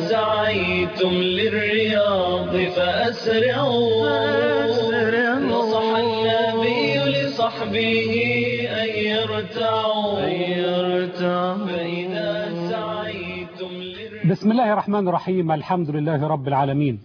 سعيتم للرياض فأسرعوا نصح النبي لصحبه أن يرتعوا فإذا سعيتم للرياض بسم الله الرحمن الرحيم الحمد لله رب العالمين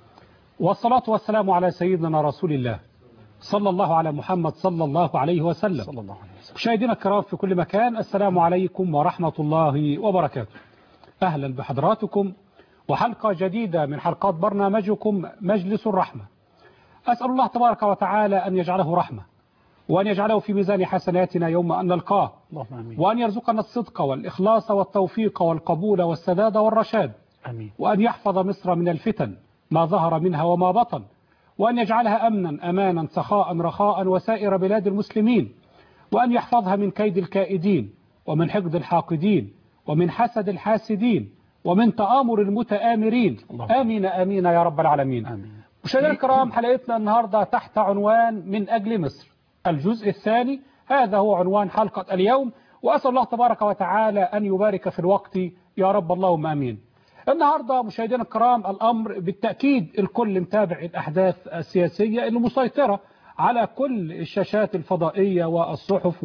والصلاة والسلام على سيدنا رسول الله صلى الله على محمد صلى الله عليه وسلم صلى الله عليه وسلم مشاهدينا الكرام في كل مكان السلام عليكم ورحمة الله وبركاته أهلا بحضراتكم وحلقة جديدة من حلقات برنامجكم مجلس الرحمة أسأل الله تبارك وتعالى أن يجعله رحمة وأن يجعله في ميزان حسناتنا يوم أن نلقاه اللهم امين وأن يرزقنا الصدق والإخلاص والتوفيق والقبول والسداد والرشاد امين وأن يحفظ مصر من الفتن ما ظهر منها وما بطن وأن يجعلها أمنا أمانا سخاء رخاء وسائر بلاد المسلمين وأن يحفظها من كيد الكائدين ومن حقد الحاقدين ومن حسد الحاسدين ومن تآمر المتآمرين اللهم آمين آمين يا رب العالمين امين مشاهدينا الكرام حلقتنا النهاردة تحت عنوان من أجل مصر الجزء الثاني هذا هو عنوان حلقة اليوم وأسأل الله تبارك وتعالى أن يبارك في الوقت يا رب اللهم آمين النهاردة مشاهدينا الكرام الأمر بالتأكيد الكل متابع الأحداث السياسية اللي مسيطرة على كل الشاشات الفضائية والصحف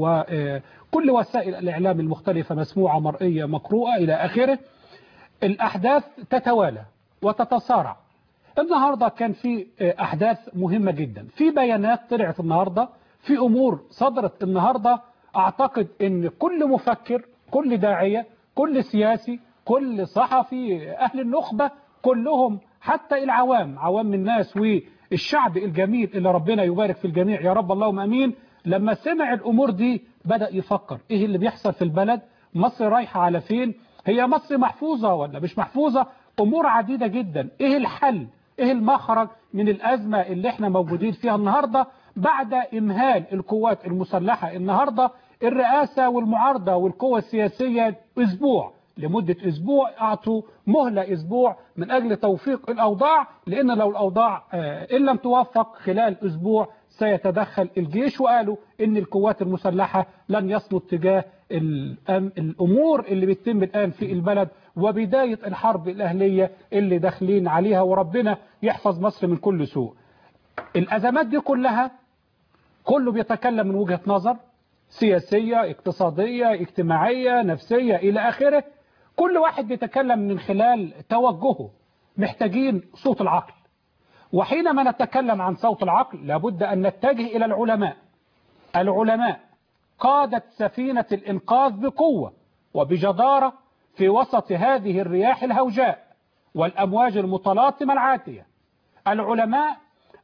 وكل وسائل الإعلام المختلفة مسموعة مرئية مقروءة إلى آخره الأحداث تتوالى وتتصارع النهاردة كان في أحداث مهمة جدا في بيانات طلعت النهاردة في أمور صدرت النهاردة أعتقد أن كل مفكر كل داعية كل سياسي كل صحفي أهل النخبة كلهم حتى العوام عوام الناس والشعب الجميل اللي ربنا يبارك في الجميع يا رب اللهم أمين لما سمع الأمور دي بدأ يفكر إيه اللي بيحصل في البلد مصر رايحة على فين هي مصر محفوظة ولا مش محفوظة أمور عديدة جدا إيه الحل إيه المخرج من الأزمة اللي احنا موجودين فيها النهاردة بعد إمهال القوات المسلحة النهاردة الرئاسة والمعارضة والقوى السياسية أسبوع لمدة أسبوع أعطوا مهلة أسبوع من أجل توفيق الأوضاع لأن لو الأوضاع آه، إن لم توفق خلال أسبوع سيتدخل الجيش وقالوا إن القوات المسلحة لن يصمت تجاه الأم- الأمور اللي بتتم الآن في البلد وبداية الحرب الأهلية اللي داخلين عليها وربنا يحفظ مصر من كل سوء الأزمات دي كلها كله بيتكلم من وجهة نظر سياسية اقتصادية اجتماعية نفسية إلى آخره كل واحد بيتكلم من خلال توجهه محتاجين صوت العقل وحينما نتكلم عن صوت العقل لابد أن نتجه إلى العلماء العلماء قادت سفينة الإنقاذ بقوة وبجدارة في وسط هذه الرياح الهوجاء والأمواج المتلاطمة العاتية العلماء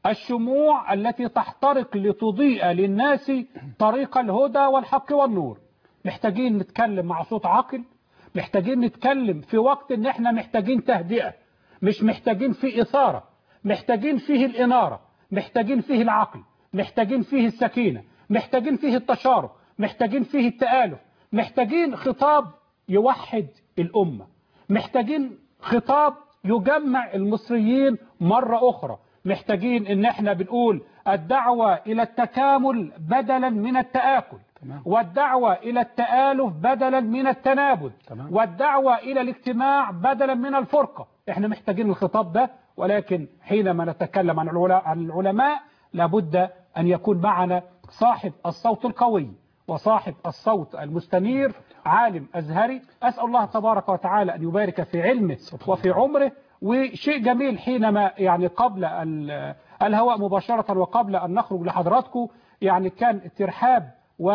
الشموع التي تحترق لتضيء للناس طريق الهدى والحق والنور محتاجين نتكلم مع صوت عاقل محتاجين نتكلم في وقت ان احنا محتاجين تهدئة مش محتاجين فيه إثارة محتاجين فيه الإنارة محتاجين فيه العقل محتاجين فيه السكينة محتاجين فيه التشارك محتاجين فيه التآلف محتاجين خطاب يوحد الأمة محتاجين خطاب يجمع المصريين مرة أخرى محتاجين ان احنا بنقول الدعوة الى التكامل بدلا من التآكل تمام. والدعوة الى التآلف بدلا من التنابذ تمام. والدعوة الى الاجتماع بدلا من الفرقة احنا محتاجين الخطاب ده ولكن حينما نتكلم عن العلا- عن العلماء لابد ان يكون معنا صاحب الصوت القوي وصاحب الصوت المستنير عالم أزهري أسأل الله تبارك وتعالى أن يبارك في علمه وفي عمره وشيء جميل حينما يعني قبل ال- الهواء مباشرة وقبل أن نخرج لحضراتكم يعني كان الترحاب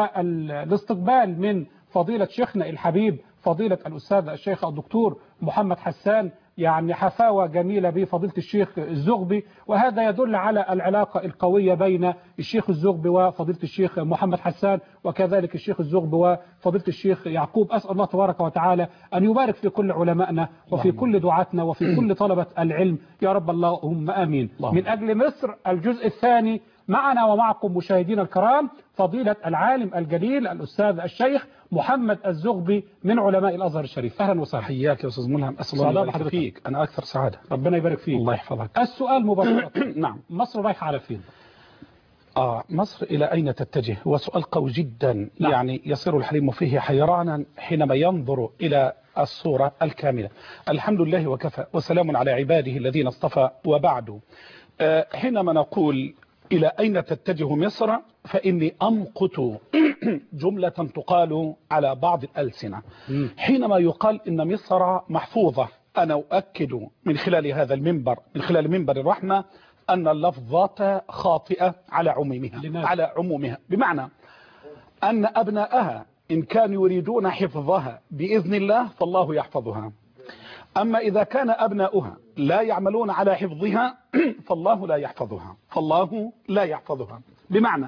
والاستقبال من فضيلة شيخنا الحبيب فضيلة الأستاذ الشيخ الدكتور محمد حسان يعني حفاوة جميلة بفضيلة الشيخ الزغبي وهذا يدل على العلاقة القوية بين الشيخ الزغبي وفضيلة الشيخ محمد حسان وكذلك الشيخ الزغبي وفضيلة الشيخ يعقوب أسأل الله تبارك وتعالى أن يبارك في كل علمائنا وفي كل دعاتنا وفي كل طلبة العلم يا رب اللهم آمين اللهم. من أجل مصر الجزء الثاني معنا ومعكم مشاهدينا الكرام فضيلة العالم الجليل الأستاذ الشيخ محمد الزغبي من علماء الأزهر الشريف أهلا وسهلا حياك يا استاذ ملهم اسال سعداء الله يبارك بحضرتك. فيك انا اكثر سعاده ربنا يبارك فيك الله يحفظك السؤال مباشرة نعم مصر رايحة على فين آه مصر إلى أين تتجه هو سؤال قوي جدا نعم. يعني يصير الحليم فيه حيرانا حينما ينظر إلى الصورة الكاملة الحمد لله وكفى وسلام على عباده الذين اصطفى وبعد آه حينما نقول إلى أين تتجه مصر فإني أمقت جملة تقال على بعض الألسنة حينما يقال إن مصر محفوظة أنا أؤكد من خلال هذا المنبر من خلال منبر الرحمة أن اللفظات خاطئة على عمومها لماذا؟ على عمومها بمعنى أن أبناءها إن كانوا يريدون حفظها بإذن الله فالله يحفظها أما إذا كان أبناؤها لا يعملون على حفظها فالله لا يحفظها فالله لا يحفظها بمعنى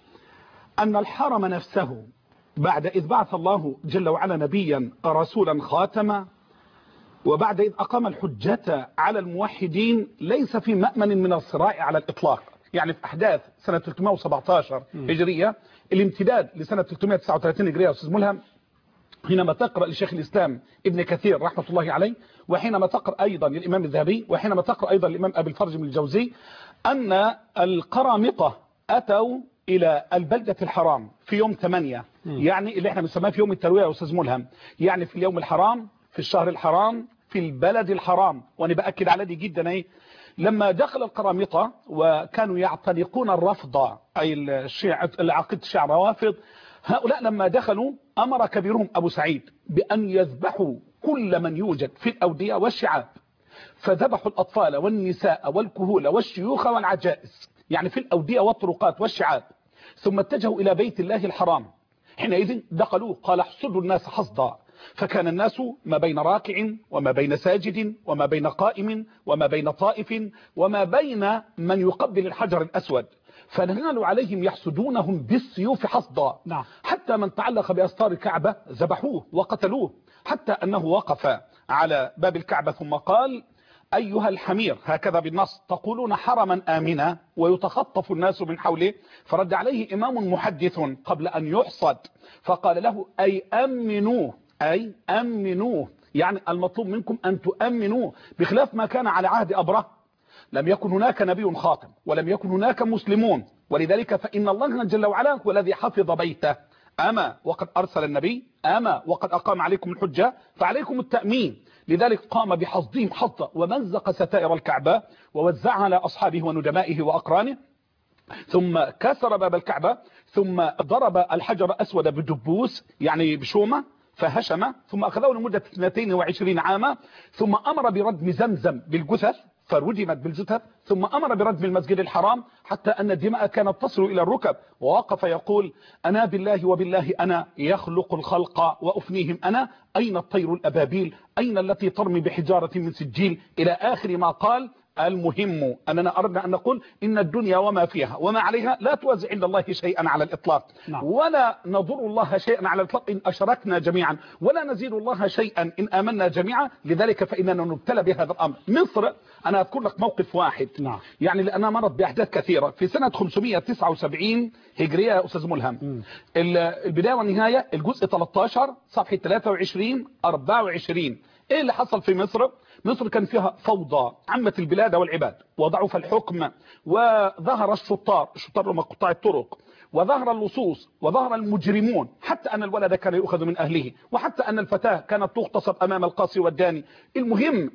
أن الحرم نفسه بعد إذ بعث الله جل وعلا نبيا رسولا خاتما وبعد إذ أقام الحجة على الموحدين ليس في مأمن من الصراع على الإطلاق يعني في أحداث سنة 317 هجرية الامتداد لسنة 339 هجرية يا أستاذ ملهم حينما تقرأ لشيخ الإسلام ابن كثير رحمة الله عليه وحينما تقرأ أيضا للإمام الذهبي وحينما تقرأ أيضا للإمام أبي الفرج من الجوزي أن القرامطة أتوا إلى البلدة الحرام في يوم 8 يعني اللي احنا بنسميه في يوم التروية يا أستاذ ملهم يعني في اليوم الحرام في الشهر الحرام في البلد الحرام وأنا بأكد على دي جدا ايه لما دخل القرامطة وكانوا يعتنقون الرفض أي الشيعة العقيدة الشيعة الروافض هؤلاء لما دخلوا أمر كبيرهم أبو سعيد بأن يذبحوا كل من يوجد في الأودية والشعاب فذبحوا الأطفال والنساء والكهول والشيوخ والعجائز يعني في الأودية والطرقات والشعاب ثم اتجهوا إلى بيت الله الحرام حينئذ دخلوا قال احصدوا الناس حصدا فكان الناس ما بين راكع وما بين ساجد وما بين قائم وما بين طائف وما بين من يقبل الحجر الأسود فنزلوا عليهم يحسدونهم بالسيوف حصدا نعم. حتى من تعلق بأستار الكعبة ذبحوه وقتلوه حتى أنه وقف على باب الكعبة ثم قال أيها الحمير هكذا بالنص تقولون حرما آمنا ويتخطف الناس من حوله فرد عليه إمام محدث قبل أن يحصد فقال له أي أمنوه أي أمنوه يعني المطلوب منكم أن تؤمنوه بخلاف ما كان على عهد أبره لم يكن هناك نبي خاتم ولم يكن هناك مسلمون ولذلك فإن الله جل وعلا هو الذي حفظ بيته أما وقد أرسل النبي أما وقد أقام عليكم الحجة فعليكم التأمين لذلك قام بحصدهم حصة ومزق ستائر الكعبة ووزعها على أصحابه وندمائه وأقرانه ثم كسر باب الكعبة ثم ضرب الحجر أسود بدبوس يعني بشومة فهشم ثم أخذه لمدة 22 عاما ثم أمر بردم زمزم بالجثث فرجمت بالجثث ثم أمر بردم المسجد الحرام حتى أن الدماء كانت تصل إلى الركب ووقف يقول أنا بالله وبالله أنا يخلق الخلق وأفنيهم أنا أين الطير الأبابيل أين التي ترمي بحجارة من سجيل إلى آخر ما قال المهم أننا أردنا أن نقول إن الدنيا وما فيها وما عليها لا توزع عند الله شيئا على الإطلاق نعم. ولا نضر الله شيئا على الإطلاق إن أشركنا جميعا ولا نزيد الله شيئا إن آمنا جميعا لذلك فإننا نبتلى بهذا الأمر مصر أنا أذكر لك موقف واحد نعم. يعني لأنها مرت بأحداث كثيرة في سنة 579 هجرية يا أستاذ ملهم ال- البداية والنهاية الجزء 13 صفحة 23 24 ايه اللي حصل في مصر مصر كان فيها فوضى عمت البلاد والعباد وضعف الحكم وظهر الشطار الشطار هم قطاع الطرق وظهر اللصوص وظهر المجرمون حتى أن الولد كان يؤخذ من أهله وحتى أن الفتاة كانت تغتصب أمام القاصي والداني المهم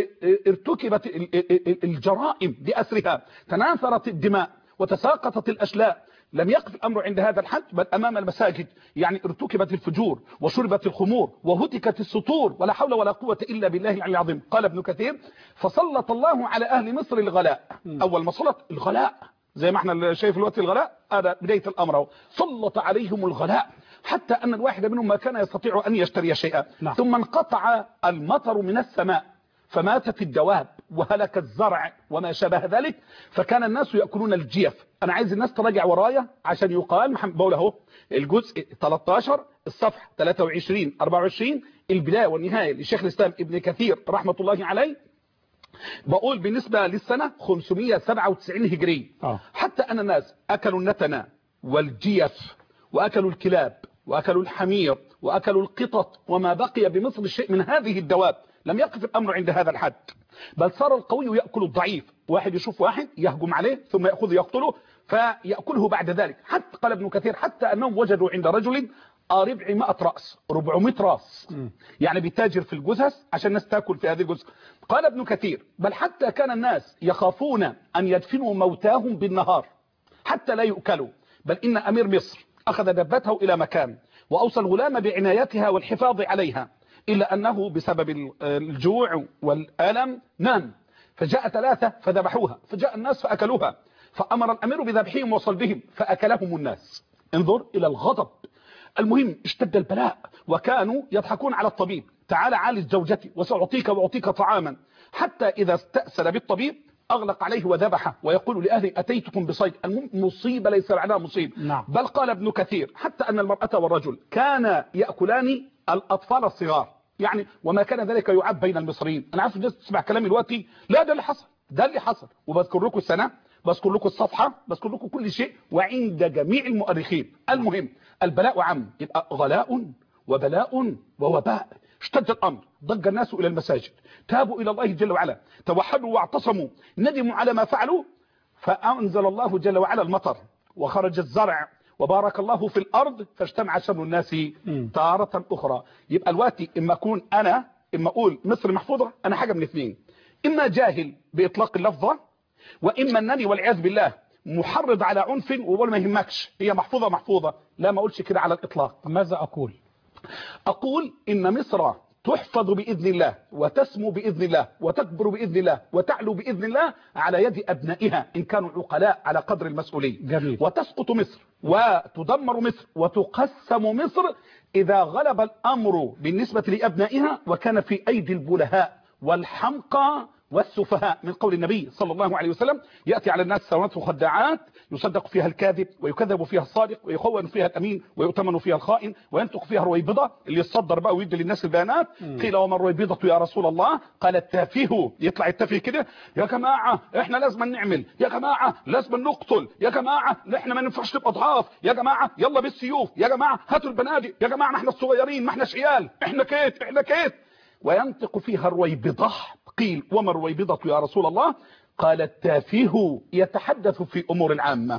ارتكبت ال- ال- ال- الجرائم بأسرها تناثرت الدماء وتساقطت الأشلاء لم يقف الأمر عند هذا الحد بل أمام المساجد يعني ارتكبت الفجور وشربت الخمور وهتكت السطور ولا حول ولا قوة إلا بالله العلي العظيم قال ابن كثير فسلط الله على أهل مصر الغلاء أول ما سلط الغلاء زي ما احنا شايف الوقت الغلاء هذا بداية الأمر أهو. سلط عليهم الغلاء حتى أن الواحد منهم ما كان يستطيع أن يشتري شيئا نعم. ثم انقطع المطر من السماء فماتت الدواب وهلك الزرع وما شابه ذلك فكان الناس يأكلون الجيف أنا عايز الناس تراجع ورايا عشان يقال محمد بقول اهو الجزء 13 الصفحة 23 24 البداية والنهاية لشيخ الإسلام ابن كثير رحمة الله عليه بقول بالنسبة للسنة 597 هجري آه. حتى أن الناس أكلوا النتنة والجيف وأكلوا الكلاب وأكلوا الحمير وأكلوا القطط وما بقي بمصر شيء من هذه الدواب لم يقف الأمر عند هذا الحد بل صار القوي يأكل الضعيف واحد يشوف واحد يهجم عليه ثم يأخذ يقتله فيأكله بعد ذلك حتى قال ابن كثير حتى أنهم وجدوا عند رجل ربعمائة رأس 400 رأس يعني بيتاجر في الجثث عشان الناس تاكل في هذه الجثث قال ابن كثير بل حتى كان الناس يخافون أن يدفنوا موتاهم بالنهار حتى لا يؤكلوا بل إن أمير مصر أخذ دبته إلى مكان وأوصى الغلام بعنايتها والحفاظ عليها إلا أنه بسبب الجوع والألم نام فجاء ثلاثة فذبحوها فجاء الناس فأكلوها فأمر الأمير بذبحهم وصلبهم فأكلهم الناس انظر إلى الغضب المهم اشتد البلاء وكانوا يضحكون على الطبيب تعال عالج زوجتي وسأعطيك وأعطيك طعاما حتى إذا استأسل بالطبيب أغلق عليه وذبحه ويقول لأهله أتيتكم بصيد المصيبة ليس عليها مصيب نعم. بل قال ابن كثير حتى أن المرأة والرجل كان يأكلان الأطفال الصغار يعني وما كان ذلك يعاب بين المصريين أنا عارف الناس تسمع كلامي دلوقتي لا ده اللي حصل ده اللي حصل وبذكر لكم السنة بذكر لكم الصفحة بذكر لكم كل شيء وعند جميع المؤرخين المهم البلاء عم يبقى غلاء وبلاء ووباء اشتد الأمر ضج الناس إلى المساجد تابوا إلى الله جل وعلا توحدوا واعتصموا ندموا على ما فعلوا فأنزل الله جل وعلا المطر وخرج الزرع وبارك الله في الأرض فاجتمع شر الناس تارة أخرى يبقى الوقت إما أكون أنا إما أقول مصر محفوظة أنا حاجة من اثنين إما جاهل بإطلاق اللفظة وإما أنني والعياذ بالله محرض على عنف وبقول ما يهمكش هي محفوظة محفوظة لا ما أقولش كده على الإطلاق ماذا أقول أقول إن مصر تحفظ بإذن الله وتسمو بإذن الله وتكبر بإذن الله وتعلو بإذن الله على يد أبنائها إن كانوا عقلاء على قدر المسؤولية جميل. وتسقط مصر وتدمر مصر وتقسم مصر إذا غلب الأمر بالنسبة لأبنائها وكان في أيدي البلهاء والحمقى والسفهاء من قول النبي صلى الله عليه وسلم يأتي على الناس سنوات خداعات يصدق فيها الكاذب ويكذب فيها الصادق ويخون فيها الأمين ويؤتمن فيها الخائن وينطق فيها الرويبضة اللي يتصدر بقى ويدي للناس البيانات قيل وما الرويبضة يا رسول الله قال التافه يطلع التافه كده يا جماعة احنا لازم نعمل يا جماعة لازم نقتل يا جماعة احنا ما ننفعش نبقى اضعاف يا جماعة يلا بالسيوف يا جماعة هاتوا البنادق يا جماعة ما احنا الصغيرين ما احناش عيال احنا كيت احنا كيت وينطق فيها الرويبضة قيل وما الرويبضة يا رسول الله قال التافه يتحدث في أمور العامة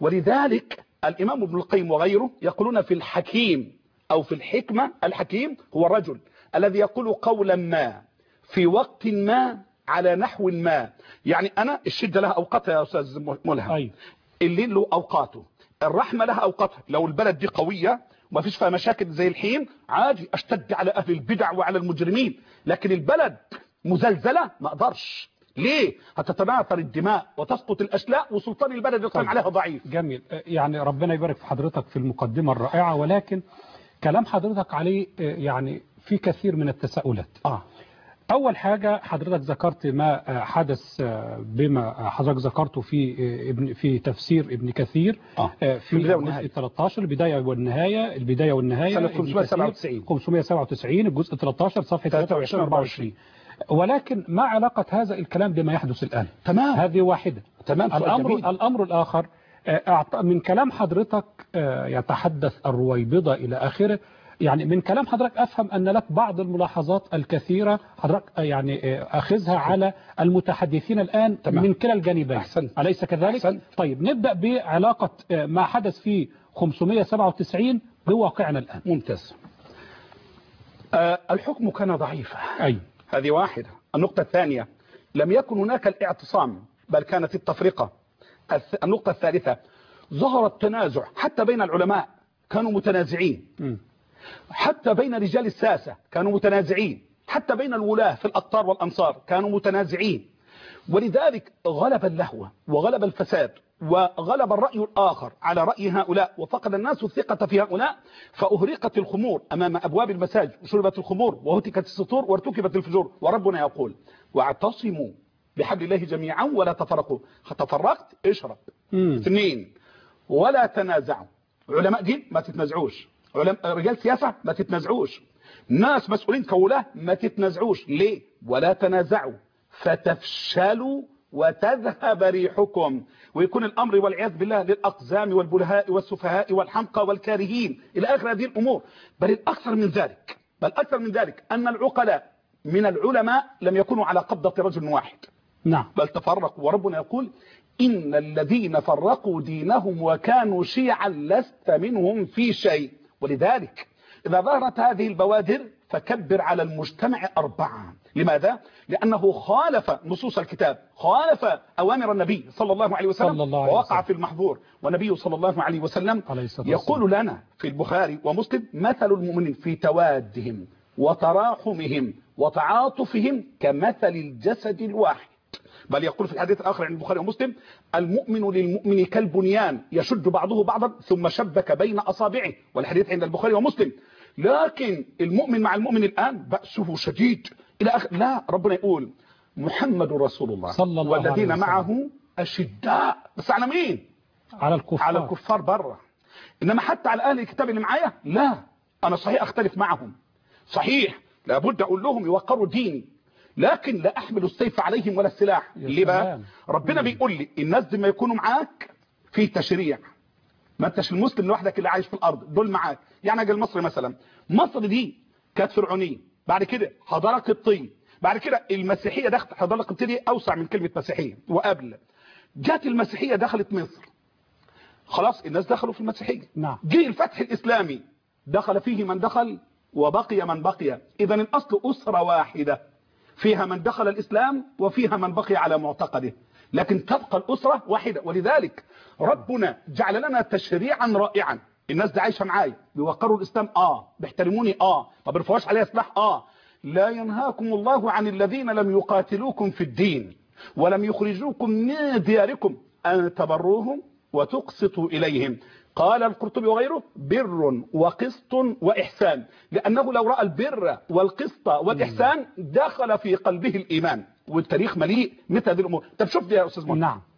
ولذلك الإمام ابن القيم وغيره يقولون في الحكيم أو في الحكمة الحكيم هو الرجل الذي يقول قولا ما في وقت ما على نحو ما يعني أنا الشدة لها أوقاتها يا أستاذ ملهم أيوة. الليل له أوقاته الرحمة لها أوقاتها لو البلد دي قوية وما فيش فيها مشاكل زي الحين عادي اشتد على أهل البدع وعلى المجرمين لكن البلد مزلزلة ما اقدرش ليه هتتناثر الدماء وتسقط الأشلاء وسلطان البلد يقام طيب. عليها ضعيف جميل يعني ربنا يبارك في حضرتك في المقدمة الرائعة ولكن كلام حضرتك عليه آه، يعني في كثير من التساؤلات آه. أول حاجة حضرتك ذكرت ما آه، حدث آه، بما آه، حضرتك ذكرته في آه، ابن في تفسير ابن كثير آه. آه، في في البداية الجزء والنهاية. 13 البداية والنهاية البداية والنهاية سنة ابن 597. كثير 597 الجزء 13 صفحة 23 24 ولكن ما علاقة هذا الكلام بما يحدث الآن تمام هذه واحدة تمام سؤال الأمر, جميل. الأمر الآخر آه، أعط- من كلام حضرتك آه، يتحدث الرويبضة إلى آخره يعني من كلام حضرتك أفهم أن لك بعض الملاحظات الكثيرة حضرتك آه، يعني آه، أخذها على المتحدثين الآن تمام. من كلا الجانبين أحسنت. أليس كذلك؟ أحسنت. طيب نبدأ بعلاقة آه، ما حدث في 597 بواقعنا الآن ممتاز آه الحكم كان ضعيفا أي هذه واحدة النقطة الثانية لم يكن هناك الاعتصام بل كانت التفرقة الث- النقطة الثالثة ظهر التنازع حتى بين العلماء كانوا متنازعين مم. حتى بين رجال الساسة كانوا متنازعين حتى بين الولاة في الأقطار والأنصار كانوا متنازعين ولذلك غلب اللهو وغلب الفساد وغلب الرأي الآخر على رأي هؤلاء وفقد الناس الثقة في هؤلاء فأهرقت الخمور أمام أبواب المساجد وشربت الخمور وهتكت السطور وارتكبت الفجور وربنا يقول واعتصموا بحبل الله جميعا ولا تفرقوا تفرقت اشرب مم. اثنين ولا تنازعوا علماء دين ما تتنازعوش علماء رجال سياسة ما تتنازعوش ناس مسؤولين كولاة ما تتنازعوش ليه ولا تنازعوا فتفشلوا وتذهب ريحكم ويكون الأمر والعياذ بالله للأقزام والبلهاء والسفهاء والحمقى والكارهين إلى آخر هذه الأمور بل الأكثر من ذلك بل أكثر من ذلك أن العقلاء من العلماء لم يكونوا على قبضة رجل واحد نعم بل تفرقوا وربنا يقول إن الذين فرقوا دينهم وكانوا شيعا لست منهم في شيء ولذلك إذا ظهرت هذه البوادر فكبر على المجتمع أربعة لماذا؟ لأنه خالف نصوص الكتاب خالف أوامر النبي صلى الله عليه وسلم صلى الله عليه ووقع وسلم. في المحظور والنبي صلى الله عليه وسلم عليه الصلاة يقول لنا في البخاري ومسلم مثل المؤمنين في توادهم وتراحمهم وتعاطفهم كمثل الجسد الواحد بل يقول في الحديث الآخر عند البخاري ومسلم المؤمن للمؤمن كالبنيان يشد بعضه بعضا ثم شبك بين أصابعه والحديث عند البخاري ومسلم لكن المؤمن مع المؤمن الآن بأسه شديد إلى آخر لا ربنا يقول محمد رسول الله صلى الله عليه والذين وسلم. معه أشداء بس على مين على الكفار على الكفار بره انما حتى على اهل الكتاب اللي معايا لا انا صحيح اختلف معهم صحيح لابد اقول لهم يوقروا ديني لكن لا احمل السيف عليهم ولا السلاح يا ليه بقى سلام. ربنا بيقول لي الناس دي ما يكونوا معاك في تشريع ما انتش المسلم لوحدك اللي عايش في الارض دول معاك يعني اجي مصر مثلا مصر دي كانت فرعونيه بعد كده حضاره قبطيه بعد كده المسيحيه دخلت حضاره قبطيه دي اوسع من كلمه مسيحيه وقبل جت المسيحيه دخلت مصر خلاص الناس دخلوا في المسيحيه نعم. جه الفتح الاسلامي دخل فيه من دخل وبقي من بقي اذا الاصل اسره واحده فيها من دخل الاسلام وفيها من بقي على معتقده لكن تبقى الاسره واحده ولذلك ربنا جعل لنا تشريعا رائعا الناس دي عايشه معايا بيوقروا الاسلام اه بيحترموني اه ما بيرفعوش عليا سلاح اه لا ينهاكم الله عن الذين لم يقاتلوكم في الدين ولم يخرجوكم من دياركم ان تبروهم وتقسطوا إليهم قال القرطبي وغيره بر وقسط وإحسان لأنه لو رأى البر والقسط والإحسان دخل في قلبه الإيمان والتاريخ مليء مثل هذه الأمور طب شوف دي يا أستاذ محمد نعم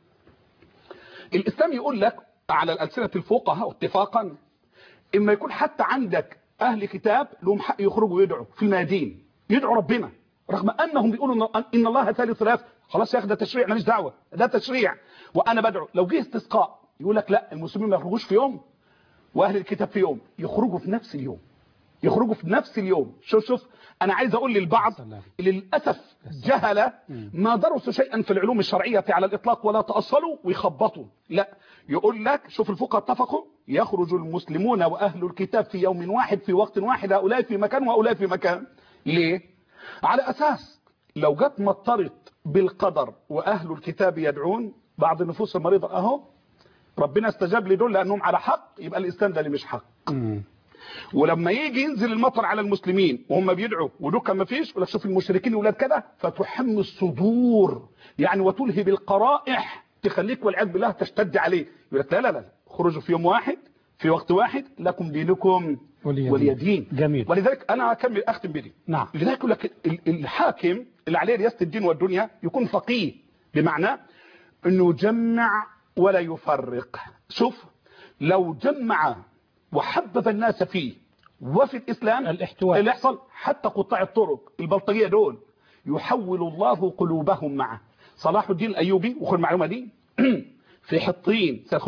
الإسلام يقول لك على الألسنة الفقهاء اتفاقا إما يكون حتى عندك أهل كتاب لهم حق يخرجوا ويدعوا في الميادين يدعوا ربنا رغم أنهم بيقولوا إن- إن الله ثالث ثلاث خلاص يا أخي ده تشريع ماليش دعوة ده تشريع وأنا بدعو لو جه استسقاء يقول لك لا المسلمين ما يخرجوش في يوم وأهل الكتاب في يوم يخرجوا في نفس اليوم يخرجوا في نفس اليوم شوف شوف أنا عايز أقول للبعض سلام. اللي للأسف جهل ما درسوا شيئا في العلوم الشرعية على الإطلاق ولا تأصلوا ويخبطوا لا يقول لك شوف الفقهاء اتفقوا يخرج المسلمون وأهل الكتاب في يوم واحد في وقت واحد هؤلاء في مكان وهؤلاء في مكان ليه؟ على أساس لو جت مطرت بالقدر وأهل الكتاب يدعون بعض النفوس المريضة أهو ربنا استجاب لدول لأنهم على حق يبقى الإسلام ده اللي مش حق مم. ولما يجي ينزل المطر على المسلمين وهم بيدعوا ودول ما فيش ولا شوف المشركين ولاد كده فتحم الصدور يعني وتلهي بالقرائح تخليك والعياذ بالله تشتد عليه يقول لك لا لا لا خرجوا في يوم واحد في وقت واحد لكم دينكم ولي دين. ولي دين جميل. ولذلك انا هكمل اختم بدي نعم. لذلك يقول لك ال- الحاكم اللي عليه رياسه الدين والدنيا يكون فقيه بمعنى انه يجمع ولا يفرق شوف لو جمع وحبب الناس فيه وفي الاسلام الاحتواء. اللي يحصل حتى قطاع الطرق البلطجيه دول يحول الله قلوبهم معه صلاح الدين الايوبي وخذ المعلومه دي في حطين سنه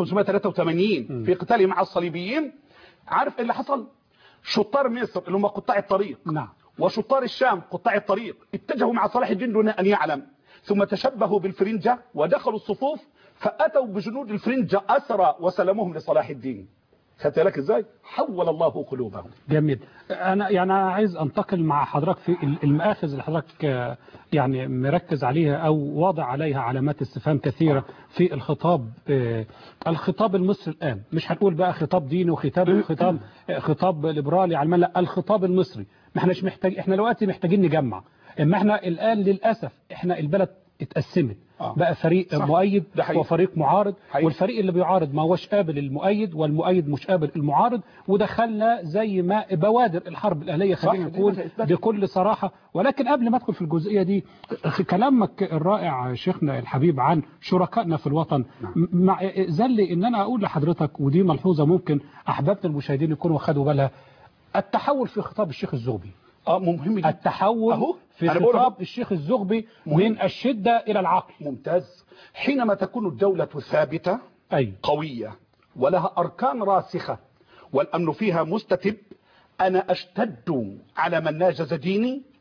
583 في قتاله مع الصليبيين عارف ايه اللي حصل شطار مصر اللي هم قطاع الطريق نعم. وشطار الشام قطاع الطريق اتجهوا مع صلاح الدين دون ان يعلم ثم تشبهوا بالفرنجة ودخلوا الصفوف فأتوا بجنود الفرنجة أسرى وسلموهم لصلاح الدين خدت بالك ازاي حول الله قلوبهم جميل انا يعني أنا عايز انتقل مع حضرتك في ال- المآخذ اللي حضرتك آه، يعني مركز عليها او واضع عليها علامات استفهام كثيره في الخطاب آه، الخطاب المصري الان مش هنقول بقى خطاب ديني وخطاب خطاب آه، خطاب ليبرالي علماني لا الخطاب المصري ما احناش محتاج احنا دلوقتي محتاجين نجمع اما احنا الان للاسف احنا البلد اتقسمت آه. بقى فريق صح. مؤيد ده حقيقي. وفريق معارض حقيقي. والفريق اللي بيعارض ما هوش قابل المؤيد والمؤيد مش قابل المعارض ودخلنا زي ما بوادر الحرب الأهلية خلينا صح، نقول دي بدأت. بكل صراحة ولكن قبل ما ادخل في الجزئية دي كلامك الرائع شيخنا الحبيب عن شركائنا في الوطن م- مع زل ان انا اقول لحضرتك ودي ملحوظة ممكن احبابنا المشاهدين يكونوا خدوا بالها التحول في خطاب الشيخ الزغبي اه مهم جدا التحول أهو. في أنا بقول أهو. خطاب الشيخ الزغبي من الشدة إلى العقل ممتاز حينما تكون الدولة ثابتة أي قوية ولها أركان راسخة والأمن فيها مستتب أنا أشتد على من ناجز ديني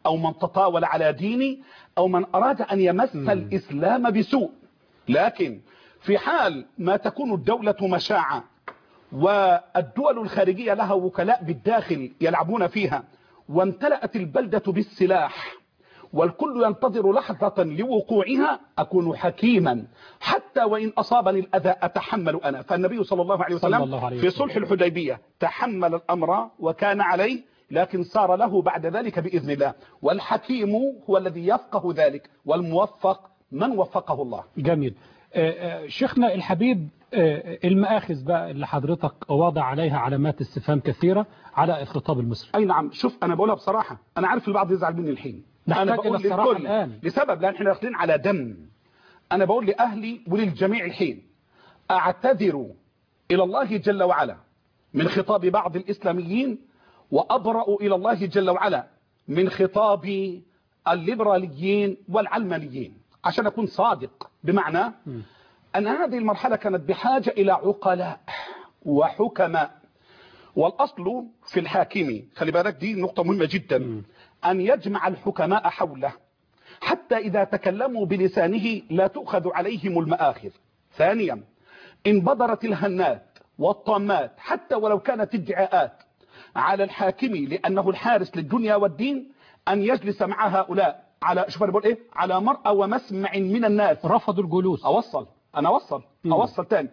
أو من تطاول على ديني أو من أراد أن يمس الإسلام بسوء لكن في حال ما تكون الدولة مشاعة والدول الخارجية لها وكلاء بالداخل يلعبون فيها وامتلأت البلدة بالسلاح والكل ينتظر لحظة لوقوعها أكون حكيما حتى وإن أصابني الأذى أتحمل أنا فالنبي صلى الله عليه صلى وسلم الله عليه في وسلم. صلح الحديبية تحمل الأمر وكان عليه لكن صار له بعد ذلك بإذن الله والحكيم هو الذي يفقه ذلك والموفق من وفقه الله جميل آه، آه، شيخنا الحبيب آه، المآخذ بقى اللي حضرتك وضع عليها علامات استفهام كثيرة على الخطاب المصري أي نعم شوف أنا بقولها بصراحة أنا عارف البعض يزعل مني الحين نحتاج أنا إلى بقول الصراحة للكل الآن. لسبب لأن احنا داخلين على دم أنا بقول لأهلي وللجميع الحين أعتذر إلى الله جل وعلا من خطاب بعض الإسلاميين وأبرأ إلى الله جل وعلا من خطاب الليبراليين والعلمانيين عشان أكون صادق بمعنى أن هذه المرحلة كانت بحاجة إلى عقلاء وحكماء والأصل في الحاكم خلي بالك دي نقطة مهمة جدا أن يجمع الحكماء حوله حتى إذا تكلموا بلسانه لا تؤخذ عليهم المآخذ ثانيا إن بدرت الهنات والطامات حتى ولو كانت ادعاءات على الحاكم لأنه الحارس للدنيا والدين أن يجلس مع هؤلاء على شوف أنا بقول إيه على مرأى ومسمع من الناس رفضوا الجلوس أوصل أنا أوصل أوصل تاني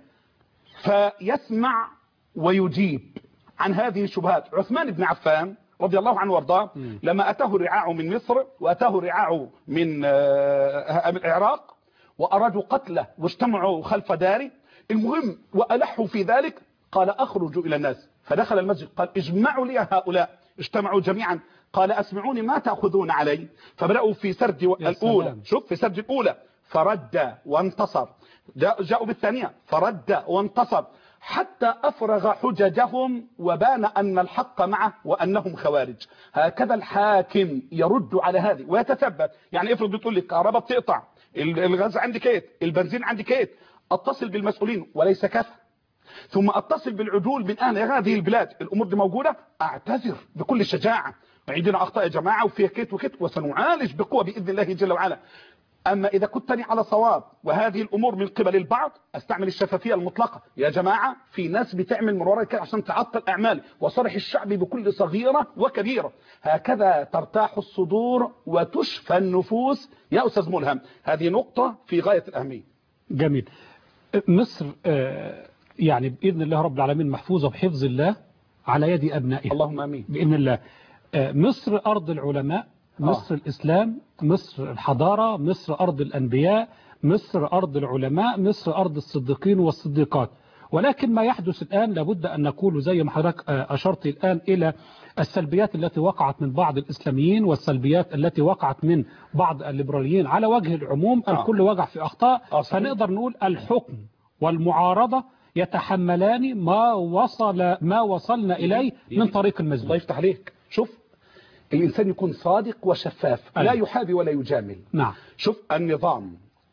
فيسمع ويجيب عن هذه الشبهات عثمان بن عفان رضي الله عنه وارضاه لما أتاه رعاع من مصر وأتاه رعاع من آه، من العراق وأرادوا قتله واجتمعوا خلف داره المهم وألحوا في ذلك قال أخرجوا إلى الناس فدخل المسجد قال اجمعوا لي هؤلاء اجتمعوا جميعا قال أسمعوني ما تأخذون علي فبدأوا في سرد يا الأولى سلام. شوف في سرد الأولى فرد وانتصر جاء- جاءوا بالثانية فرد وانتصر حتى أفرغ حججهم وبان أن الحق معه وأنهم خوارج هكذا الحاكم يرد على هذه ويتثبت يعني افرض بتقول لي الكهرباء بتقطع ال- الغاز عندي كيت البنزين عندي كيت اتصل بالمسؤولين وليس كفى ثم اتصل بالعدول من اهل هذه البلاد الامور دي موجوده اعتذر بكل شجاعه عندنا اخطاء يا جماعه وفيها كيت وكيت وسنعالج بقوه باذن الله جل وعلا اما اذا كنتني على صواب وهذه الامور من قبل البعض استعمل الشفافيه المطلقه يا جماعه في ناس بتعمل من وراء كده عشان تعطل اعمال وصرح الشعب بكل صغيره وكبيره هكذا ترتاح الصدور وتشفى النفوس يا استاذ ملهم هذه نقطه في غايه الاهميه جميل مصر آه، يعني بإذن الله رب العالمين محفوظة بحفظ الله على يد أبنائها اللهم امين بإذن الله آه، مصر أرض العلماء مصر الإسلام مصر الحضارة مصر أرض الأنبياء مصر أرض العلماء مصر أرض الصديقين والصديقات ولكن ما يحدث الآن لابد أن نقول زي ما حضرتك آه، أشرت الآن إلى السلبيات التي وقعت من بعض الإسلاميين والسلبيات التي وقعت من بعض الليبراليين على وجه العموم آه. الكل وقع في أخطاء آه، صحيح. فنقدر نقول الحكم والمعارضة يتحملان ما وصل ما وصلنا إليه من طريق الله المزدوج يفتح عليك شوف الإنسان يكون صادق وشفاف لا أيوة. يحابي ولا يجامل نعم شوف النظام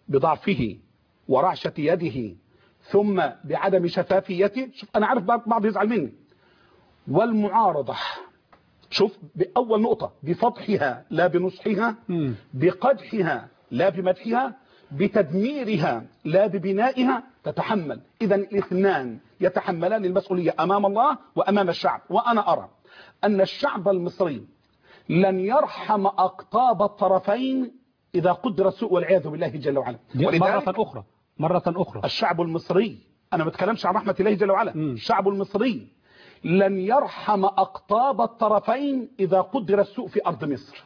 بضعفه ورعشة يده ثم بعدم شفافيته شوف أنا عارف بعض بعض يزعل مني والمعارضة شوف بأول نقطة بفضحها لا بنصحها مم. بقدحها لا بمدحها بتدميرها لا ببنائها تتحمل إذا الاثنان يتحملان المسؤولية أمام الله وأمام الشعب وأنا أرى أن الشعب المصري لن يرحم أقطاب الطرفين إذا قدر السوء والعياذ بالله جل وعلا دي ولذلك مرة أخرى مرة أخرى الشعب المصري أنا ما بتكلمش عن رحمة الله جل وعلا مم. الشعب المصري لن يرحم أقطاب الطرفين إذا قدر السوء في أرض مصر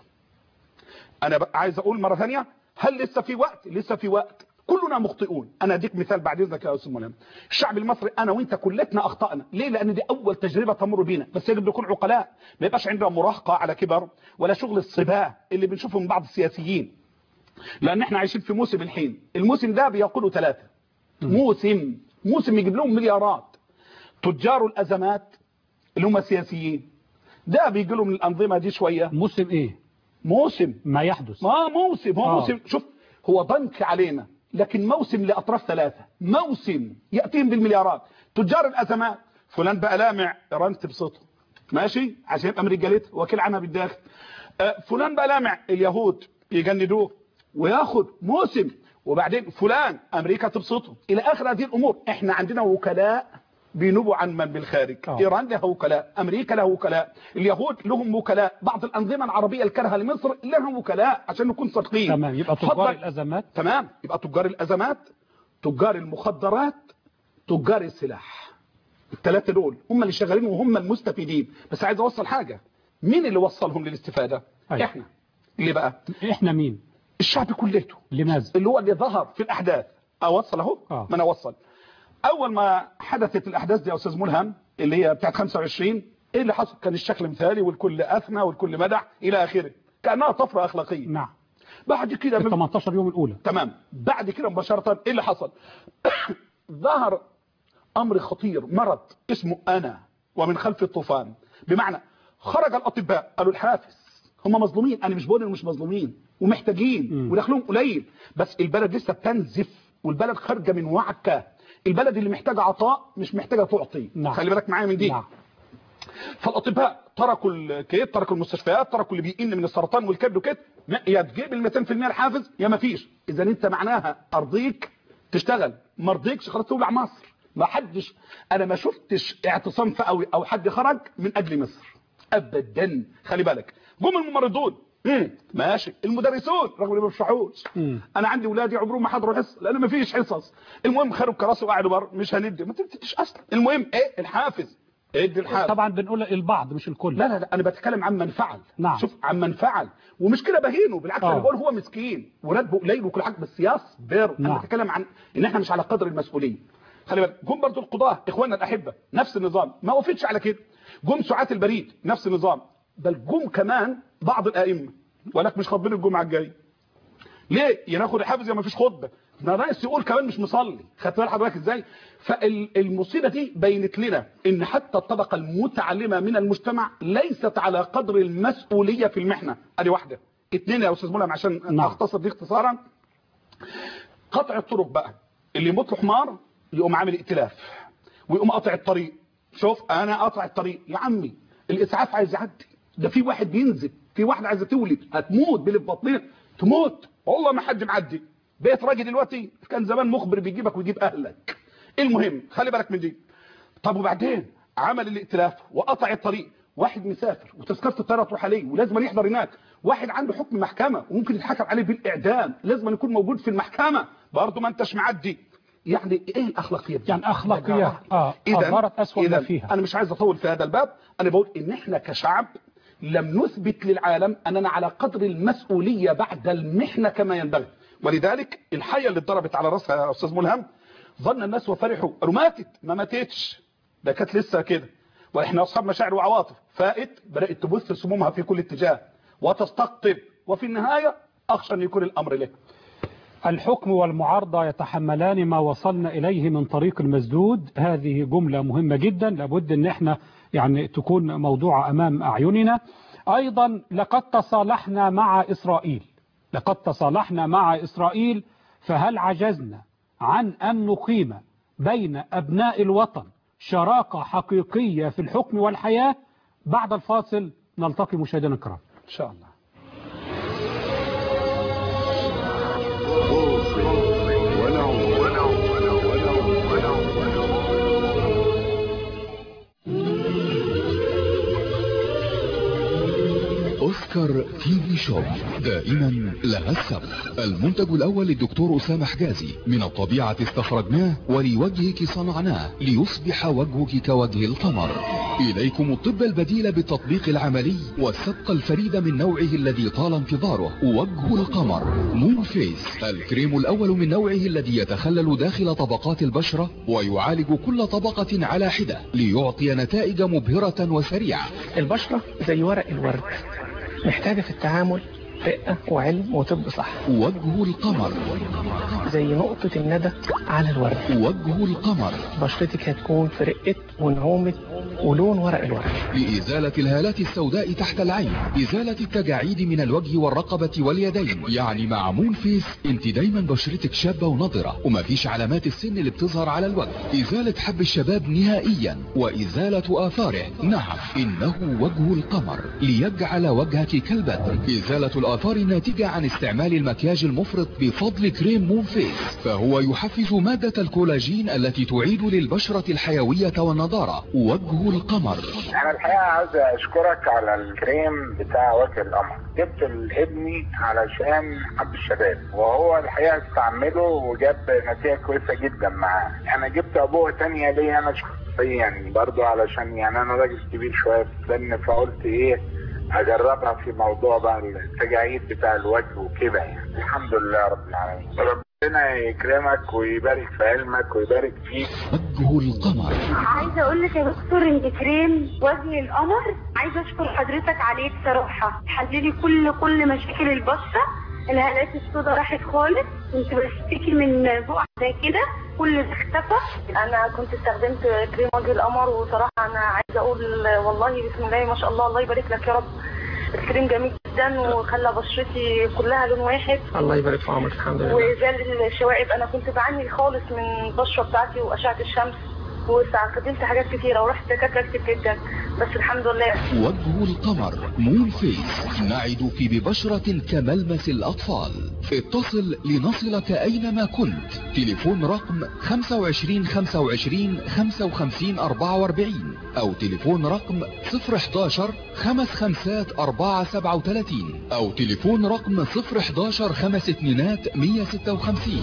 أنا ب- عايز أقول مرة ثانية هل لسه في وقت لسه في وقت كلنا مخطئون أنا أديك مثال بعد إذنك يا أستاذ ملهم الشعب المصري أنا وأنت كلتنا أخطأنا ليه لأن دي أول تجربة تمر بينا بس يجب نكون عقلاء ما يبقاش عندنا مراهقة على كبر ولا شغل الصباه اللي بنشوفه من بعض السياسيين لأن احنا عايشين في موسم الحين الموسم ده بيقولوا ثلاثة موسم موسم يجيب لهم مليارات تجار الأزمات اللي هم السياسيين ده بيجي لهم من الأنظمة دي شوية موسم إيه موسم ما يحدث ما موسم هو آه. موسم شوف هو ضنك علينا لكن موسم لأطراف ثلاثة موسم يأتيهم بالمليارات تجار الأزمات فلان بقى لامع إيران تبسطه ماشي عشان يبقى من رجالته وكيل عنها بالداخل آه، فلان بقى لامع اليهود يجندوه وياخد موسم وبعدين فلان امريكا تبسطه الى اخر هذه الامور احنا عندنا وكلاء بينوبوا عن من بالخارج آه. ايران لها وكلاء امريكا لها وكلاء اليهود لهم وكلاء بعض الانظمه العربيه الكارهه لمصر لها وكلاء عشان نكون صادقين تمام يبقى تجار اتفضل. الازمات تمام يبقى تجار الازمات تجار المخدرات تجار السلاح الثلاثه دول هم اللي شغالين وهم المستفيدين بس عايز اوصل حاجه مين اللي وصلهم للاستفاده أيوة. احنا ليه بقى احنا مين الشعب كليته لماذا اللي هو اللي ظهر في الاحداث اوصل اهو آه. ما انا اوصل اول ما حدثت الاحداث دي يا استاذ ملهم اللي هي بتاعت 25 ايه اللي حصل كان الشكل مثالي والكل اثنى والكل مدح الى اخره كانها طفره اخلاقيه نعم بعد كده في ال 18 يوم الاولى تمام بعد كده مباشرة ايه اللي حصل ظهر امر خطير مرض اسمه انا ومن خلف الطوفان بمعنى خرج الاطباء قالوا الحافز هم مظلومين انا مش بقول إنهم مش مظلومين ومحتاجين مم. ودخلهم قليل بس البلد لسه بتنزف والبلد خارجه من وعكه البلد اللي محتاجه عطاء مش محتاجه تعطي نعم. خلي بالك معايا من دي نعم فالاطباء تركوا الكيت تركوا المستشفيات تركوا اللي بيئن من السرطان والكبد وكده لا، يا تجيب ال 200% الحافز يا ما فيش اذا انت معناها ارضيك تشتغل ما رضيكش خلاص تولع مصر ما حدش انا ما شفتش اعتصام فئوي او حد خرج من اجل مصر ابدا خلي بالك جم الممرضون مم. ماشي المدرسون رغم اللي ما بيشرحوش مم. انا عندي ولادي عمرهم ما حضروا حصه لان ما فيش حصص المهم خدوا الكراسي وقعدوا بره مش هندي ما تديش اصلا المهم ايه الحافز ادي الحافز طبعا بنقول البعض مش الكل لا لا لا انا بتكلم عن من فعل نعم. شوف عن من فعل ومش كده بهينه بالعكس آه. انا بقول هو مسكين وراتبه قليل وكل حاجه بس يصبر نعم. انا بتكلم عن ان احنا مش على قدر المسؤوليه خلي بالك جم برضه القضاه اخواننا الاحبه نفس النظام ما وقفتش على كده جم سعاة البريد نفس النظام بل جم كمان بعض الائمه ولك مش خاطبين الجمعه الجايه ليه يا ناخد الحافز يا ما فيش خطبه ده رئيس يقول كمان مش مصلي خدت بال حضرتك ازاي فالمصيبه دي بينت لنا ان حتى الطبقه المتعلمه من المجتمع ليست على قدر المسؤوليه في المحنه ادي واحده اثنين يا استاذ ملهم عشان نعم. اختصر دي اختصارا قطع الطرق بقى اللي يموت له حمار يقوم عامل ائتلاف ويقوم قاطع الطريق شوف انا قاطع الطريق يا عمي الاسعاف عايز يعدي ده في واحد بينزل في واحد عايزه تولد هتموت باللي في بطنها تموت والله ما حد معدي بيت راجل دلوقتي كان زمان مخبر بيجيبك ويجيب اهلك المهم خلي بالك من دي طب وبعدين عمل الائتلاف وقطع الطريق واحد مسافر وتذكره الطياره تروح عليه ولازم يحضر هناك واحد عنده حكم محكمه وممكن يتحكم عليه بالاعدام لازم يكون موجود في المحكمه برضه ما انتش معدي يعني ايه الاخلاقيات دي؟ يعني أخلاقيات، آه، إذن- أظهرت أسوأ ما إذن فيها. انا مش عايز اطول في هذا الباب انا بقول ان احنا كشعب لم نثبت للعالم اننا على قدر المسؤوليه بعد المحنه كما ينبغي ولذلك الحيه اللي اتضربت على راسها يا استاذ ملهم ظن الناس وفرحوا قالوا ماتت ما ماتتش ده كانت لسه كده واحنا اصحاب مشاعر وعواطف فائت بدات تبث سمومها في كل اتجاه وتستقطب وفي النهايه اخشى ان يكون الامر له الحكم والمعارضة يتحملان ما وصلنا إليه من طريق المسدود هذه جملة مهمة جدا لابد أن احنا يعني تكون موضوعة أمام أعيننا أيضا لقد تصالحنا مع إسرائيل لقد تصالحنا مع إسرائيل فهل عجزنا عن أن نقيم بين أبناء الوطن شراكة حقيقية في الحكم والحياة بعد الفاصل نلتقي مشاهدينا الكرام ان شاء الله اوسكار تي في شوب دائما لها السبق المنتج الاول للدكتور اسامه حجازي من الطبيعه استخرجناه ولوجهك صنعناه ليصبح وجهك كوجه القمر اليكم الطب البديل بالتطبيق العملي والسبق الفريد من نوعه الذي طال انتظاره وجه القمر مون فيس الكريم الاول من نوعه الذي يتخلل داخل طبقات البشره ويعالج كل طبقه على حده ليعطي نتائج مبهره وسريعه البشرة زي ورق الورد محتاجة في التعامل رقة وعلم وطب صح وجه القمر زي نقطة الندى على الورد وجه القمر بشرتك هتكون في رقة ونعومة ولون ورق الورد لإزالة الهالات السوداء تحت العين إزالة التجاعيد من الوجه والرقبة واليدين يعني مع مون فيس انت دايما بشرتك شابة ونضرة ومفيش علامات السن اللي بتظهر على الوجه إزالة حب الشباب نهائيا وإزالة آثاره نعم إنه وجه القمر ليجعل وجهك كالبدر إزالة الآثار الناتجة عن استعمال المكياج المفرط بفضل كريم مون فيس فهو يحفز مادة الكولاجين التي تعيد للبشرة الحيوية والنضارة وجه القمر انا الحقيقه عايز اشكرك على الكريم بتاع وجه القمر جبت لابني علشان حب الشباب وهو الحقيقه استعمله وجاب نتيجه كويسه جدا معاه انا جبت ابوه تانية ليا انا شخصيا برضو علشان يعني انا راجل كبير شويه في السن فقلت ايه اجربها في موضوع بقى التجاعيد بتاع الوجه وكده يعني الحمد لله رب العالمين ربنا يكرمك ويبارك في علمك ويبارك فيك وجه القمر عايزه اقول لك يا دكتور انت كريم وجه القمر عايزه اشكر حضرتك عليه بصراحه حللي كل كل مشاكل البشره الهالات السوداء راحت خالص كنت بشتكي من بقع زي كده كل ده اختفى انا كنت استخدمت كريم وجه القمر وصراحه انا عايزه اقول والله بسم الله ما شاء الله الله يبارك لك يا رب الكريم جميل جدا وخلى بشرتي كلها لون واحد الله يبارك في عمرك الحمد لله وزال الشوائب انا كنت بعاني خالص من البشره بتاعتي واشعه الشمس واستخدمت حاجات كتيره ورحت دكاتره كتير جدا بس الحمد لله وجه القمر مون فيس نعدك ببشرة كملمس الأطفال اتصل لنصلك أينما كنت تليفون رقم 25 25 55 44 أو تليفون رقم 011 خمس خمسات 4 37 أو تليفون رقم 011 خمس اتنينات 156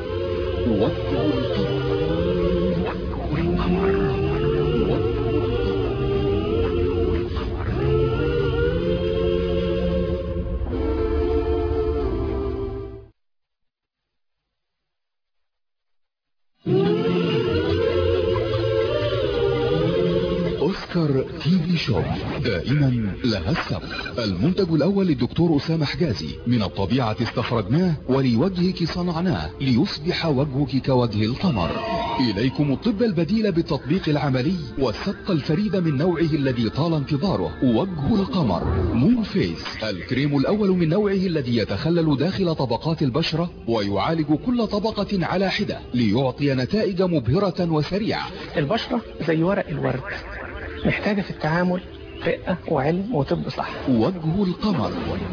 وجه القمر أوسكار تي في شوب دائما لها السبق المنتج الأول للدكتور أسامة حجازي من الطبيعة استخرجناه ولوجهك صنعناه ليصبح وجهك كوجه القمر إليكم الطب البديل بالتطبيق العملي والسبق الفريد من نوعه الذي طال انتظاره وجه القمر مون فيس الكريم الأول من نوعه الذي يتخلل داخل طبقات البشرة ويعالج كل طبقة على حدة ليعطي نتائج مبهرة وسريعة البشرة زي ورق الورد محتاجة في التعامل رقة وعلم وطب صح وجه القمر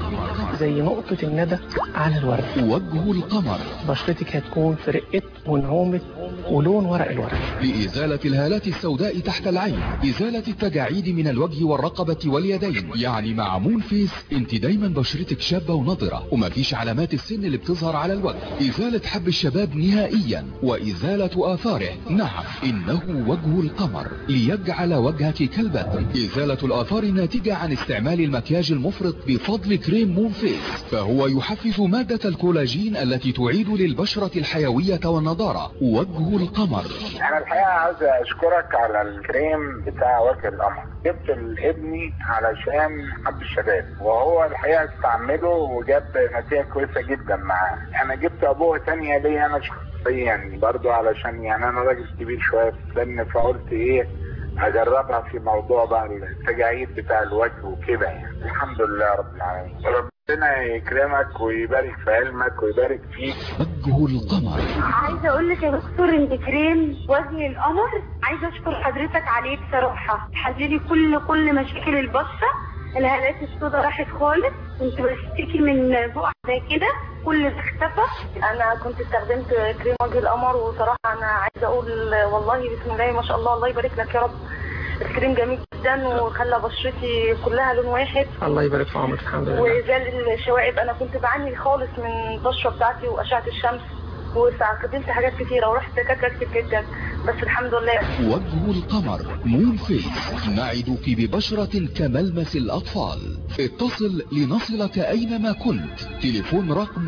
زي نقطة الندى على الورد وجه القمر بشرتك هتكون في رقة ونعومة ولون ورق الورد لإزالة الهالات السوداء تحت العين إزالة التجاعيد من الوجه والرقبة واليدين يعني مع مون فيس انت دايما بشرتك شابة ونضرة ومفيش علامات السن اللي بتظهر على الوجه إزالة حب الشباب نهائيا وإزالة آثاره نعم إنه وجه القمر ليجعل وجهك كالبدر إزالة الآثار الناتجة عن استعمال المكياج المفرط بفضل كريم مون فيس فهو يحفز مادة الكولاجين التي تعيد للبشرة الحيوية والنضارة وجه القمر انا الحقيقه عايز اشكرك على الكريم بتاع وجه القمر جبت لابني علشان حب الشباب وهو الحقيقه استعمله وجاب نتيجه كويسه جدا معاه انا جبت ابوه تانية ليا انا شخصيا برضو علشان يعني انا راجل كبير شويه في السن فقلت ايه اجربها في موضوع بقى التجاعيد بتاع الوجه وكده يعني الحمد لله رب العالمين ربنا يكرمك ويبارك في علمك ويبارك فيك وجه القمر عايزه اقول لك يا دكتور انت كريم وجه القمر عايزه اشكر حضرتك عليه بصراحه حللي كل كل مشاكل البشره الهالات السوداء راحت خالص كنت بشتكي من بقع زي كده كل ده اختفى انا كنت استخدمت كريم وجه القمر وصراحه انا عايزه اقول والله بسم الله ما شاء الله الله يبارك لك يا رب الكريم جميل جدا وخلى بشرتي كلها لون واحد الله يبارك في عمرك الحمد لله وزال الشوائب انا كنت بعاني خالص من البشره بتاعتي واشعه الشمس واستخدمت حاجات كتيره ورحت دكاتره كتير جدا بس الحمد لله وجه القمر مون فيس نعدك ببشرة كملمس الأطفال اتصل لنصلك أينما كنت تليفون رقم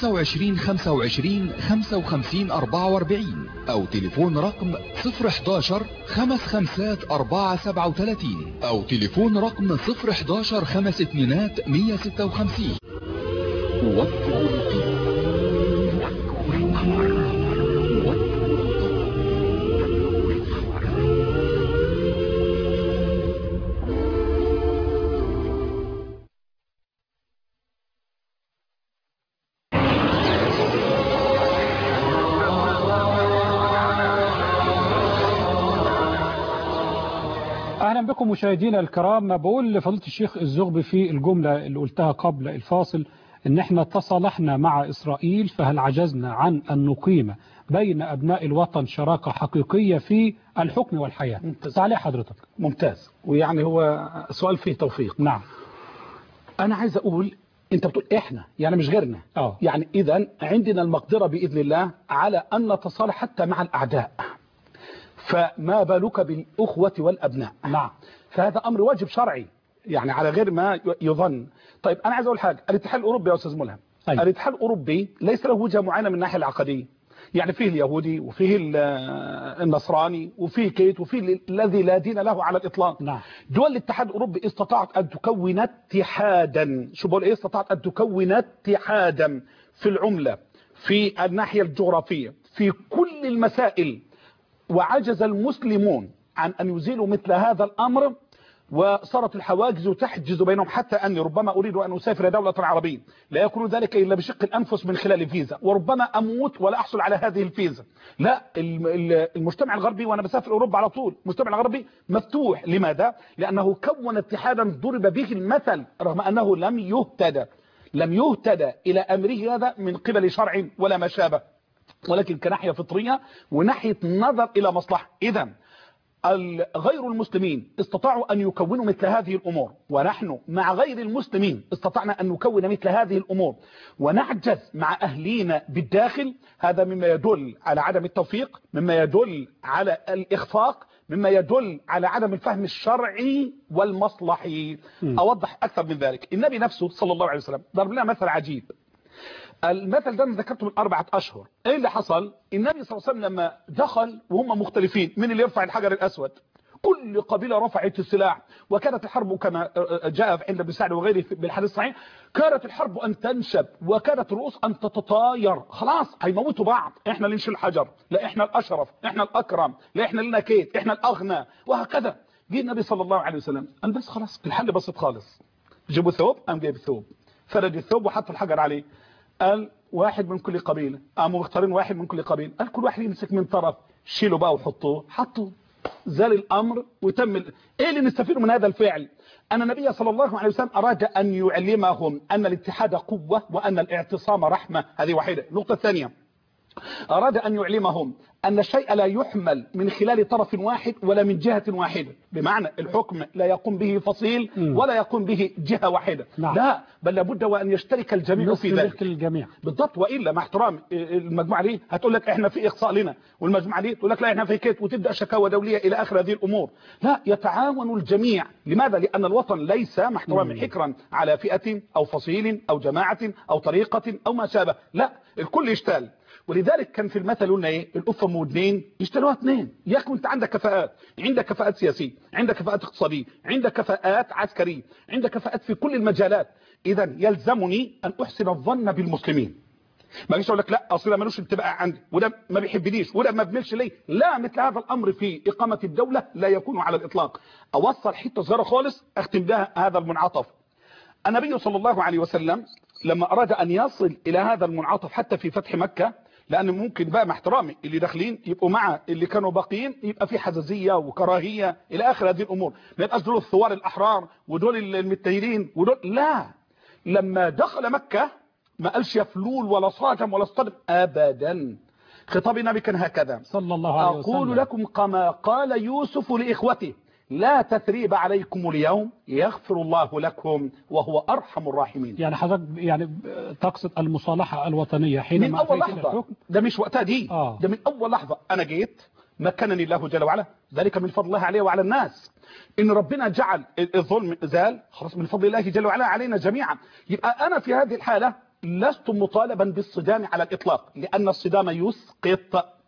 25 25 55 44 أو تليفون رقم 011 خمس خمسات 4 37 أو تليفون رقم 011 خمس اتنينات 156 وجه القمر وجه القمر اهلا بكم مشاهدينا الكرام بقول لفضيله الشيخ الزغبي في الجمله اللي قلتها قبل الفاصل ان احنا تصالحنا مع اسرائيل فهل عجزنا عن ان نقيم بين ابناء الوطن شراكه حقيقيه في الحكم والحياه ممتاز. تعليق حضرتك ممتاز ويعني هو سؤال فيه توفيق نعم انا عايز اقول انت بتقول احنا يعني مش غيرنا اه يعني اذا عندنا المقدرة باذن الله على ان نتصالح حتى مع الاعداء فما بالك بالاخوة والابناء نعم فهذا امر واجب شرعي يعني على غير ما يظن طيب انا عايز اقول حاجه الاتحاد الاوروبي يا استاذ ملهم أيوة. الاتحاد الاوروبي ليس له وجهه معينه من الناحيه العقديه يعني فيه اليهودي وفيه ال- النصراني وفيه كيت وفيه الذي لا دين له على الاطلاق نعم دول الاتحاد الاوروبي استطاعت ان تكون اتحادا شو بقول ايه استطاعت ان تكون اتحادا في العمله في الناحيه الجغرافيه في كل المسائل وعجز المسلمون عن أن يزيلوا مثل هذا الأمر وصارت الحواجز تحجز بينهم حتى أني ربما أريد أن أسافر دولة عربية لا يكون ذلك إلا بشق الأنفس من خلال فيزا وربما أموت ولا أحصل على هذه الفيزا لا الم- ال- المجتمع الغربي وأنا بسافر أوروبا على طول المجتمع الغربي مفتوح لماذا؟ لأنه كون اتحادا ضرب به المثل رغم أنه لم يهتدى لم يهتدى إلى أمره هذا من قبل شرع ولا ما شابه ولكن كناحية فطرية وناحية نظر إلى مصلحة إذا غير المسلمين استطاعوا أن يكونوا مثل هذه الأمور ونحن مع غير المسلمين استطعنا أن نكون مثل هذه الأمور ونعجز مع أهلينا بالداخل هذا مما يدل على عدم التوفيق مما يدل على الإخفاق مما يدل على عدم الفهم الشرعي والمصلحي أوضح أكثر من ذلك النبي نفسه صلى الله عليه وسلم ضرب لنا مثل عجيب المثل ده انا ذكرته من أربعة أشهر إيه اللي حصل النبي صلى الله عليه وسلم لما دخل وهم مختلفين من اللي يرفع الحجر الأسود كل قبيلة رفعت السلاح وكانت الحرب كما جاء عند ابن سعد وغيره بالحديث الصحيح كانت الحرب أن تنشب وكانت الرؤوس أن تتطاير خلاص هيموتوا بعض احنا اللي نشيل الحجر لا احنا الأشرف احنا الأكرم لا احنا لنا كيت احنا الأغنى وهكذا جه النبي صلى الله عليه وسلم قال بس خلاص الحل بسيط خالص جيبوا ثوب قام جايب ثوب فرد الثوب وحط الحجر عليه قال واحد من كل قبيلة قاموا مختارين واحد من كل قبيلة قال كل واحد يمسك من طرف شيلوا بقى وحطوه حطوا زال الأمر وتم ال... ايه اللي نستفيده من هذا الفعل أن النبي صلى الله عليه وسلم أراد أن يعلمهم أن الاتحاد قوة وأن الاعتصام رحمة هذه واحدة النقطة الثانية أراد أن يعلمهم أن الشيء لا يحمل من خلال طرف واحد ولا من جهة واحدة بمعنى الحكم لا يقوم به فصيل ولا يقوم به جهة واحدة نعم. لا بل لابد وأن يشترك الجميع في نصف ذلك ملك الجميع بالضبط والا مع احترام المجموعه دي هتقول لك احنا في اقصاء لنا والمجموعه دي تقول لك لا احنا في كيت وتبدا شكاوى دوليه الى اخر هذه الامور لا يتعاون الجميع لماذا لان الوطن ليس مع احترام حكرا على فئه او فصيل او جماعه او طريقه او ما شابه لا الكل يشتغل ولذلك كان في المثل قلنا ايه الأفة ودنين يشتروها اثنين يا اخي انت عندك كفاءات عندك كفاءات سياسية عندك كفاءات اقتصادية عندك كفاءات عسكرية عندك كفاءات في كل المجالات اذا يلزمني ان احسن الظن بالمسلمين ما اجيش اقول لك لا اصل ده ملوش انتباه عندي وده ما بيحبنيش وده ما بيملش ليه لا مثل هذا الامر في اقامه الدوله لا يكون على الاطلاق اوصل حته صغيره خالص اختم بها هذا المنعطف النبي صلى الله عليه وسلم لما اراد ان يصل الى هذا المنعطف حتى في فتح مكه لان ممكن بقى مع احترامي اللي داخلين يبقوا مع اللي كانوا باقيين يبقى في حزازيه وكراهيه الى اخر هذه الامور ما يبقاش دول الثوار الاحرار ودول المتهمين ودول لا لما دخل مكه ما قالش يا فلول ولا صاجم ولا اصطدم ابدا خطاب النبي كان هكذا صلى الله عليه وسلم اقول لكم كما قال يوسف لاخوته لا تثريب عليكم اليوم يغفر الله لكم وهو ارحم الراحمين يعني حضرتك يعني تقصد المصالحة الوطنية من حينما اول أتيت إلى لحظه الحكم ده مش وقتها دي آه. ده من اول لحظه انا جيت مكنني الله جل وعلا ذلك من فضل الله عليه وعلى الناس ان ربنا جعل الظلم زال خلاص من فضل الله جل وعلا علينا جميعا يبقى انا في هذه الحاله لست مطالبا بالصدام على الاطلاق لان الصدام يسقط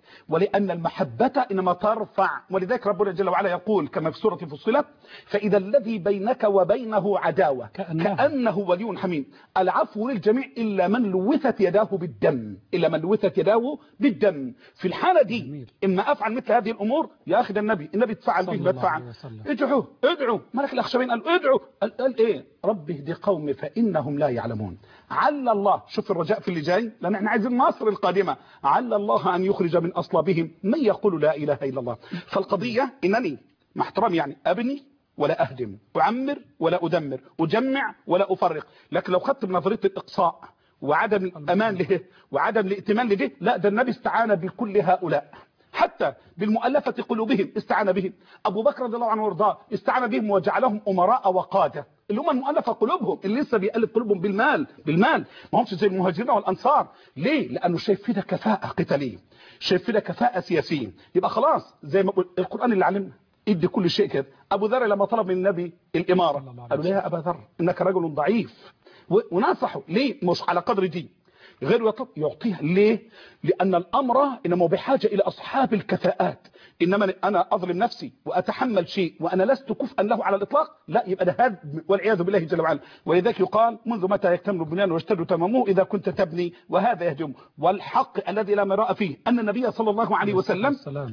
ولأن المحبة إنما ترفع ولذلك ربنا جل وعلا يقول كما في سورة فصلت فإذا الذي بينك وبينه عداوة كأنه. كأنه ولي حميم العفو للجميع إلا من لوثت يداه بالدم إلا من لوثت يداه بالدم في الحالة دي جميل. إما أفعل مثل هذه الأمور يا أخي ده النبي النبي تفعل صلى به ما الله تفعل عليه وسلم. ادعوا ادعوا ملك الأخشبين قال ادعوا قال, قال إيه رب اهدي قومي فإنهم لا يعلمون عل الله شوف الرجاء في اللي جاي لأن احنا عايزين مصر القادمة عل الله أن يخرج من أصلابهم من يقول لا إله إلا الله فالقضية إنني مع احترامي يعني أبني ولا أهدم أعمر ولا أدمر أجمع ولا أفرق لكن لو خدت بنظرية الإقصاء وعدم الأمان له وعدم الائتمان لده لا ده النبي استعان بكل هؤلاء حتى بالمؤلفة قلوبهم استعان بهم أبو بكر رضي الله عنه وارضاه استعان بهم وجعلهم أمراء وقادة اللي هم المؤلفة قلوبهم اللي لسه بيقلب قلوبهم بالمال بالمال ما همش زي المهاجرين والأنصار ليه لأنه شايف فينا كفاءة قتالية شايف فينا كفاءة سياسية يبقى خلاص زي ما قلت القرآن اللي علمنا ادي كل شيء كده ابو ذر لما طلب من النبي الاماره الله عليه قالوا له يا ابا ذر انك رجل ضعيف و- ونصحه ليه مش على قدر دي غير يطلب يعطيها ليه لان الامر انما بحاجه الى اصحاب الكفاءات انما انا اظلم نفسي واتحمل شيء وانا لست كفءا له على الاطلاق لا يبقى ده هدم والعياذ بالله جل وعلا ولذلك يقال منذ متى يكتمل البنيان ويشتد تمامه اذا كنت تبني وهذا يهدم والحق الذي لا مراء فيه ان النبي صلى الله عليه وسلم السلام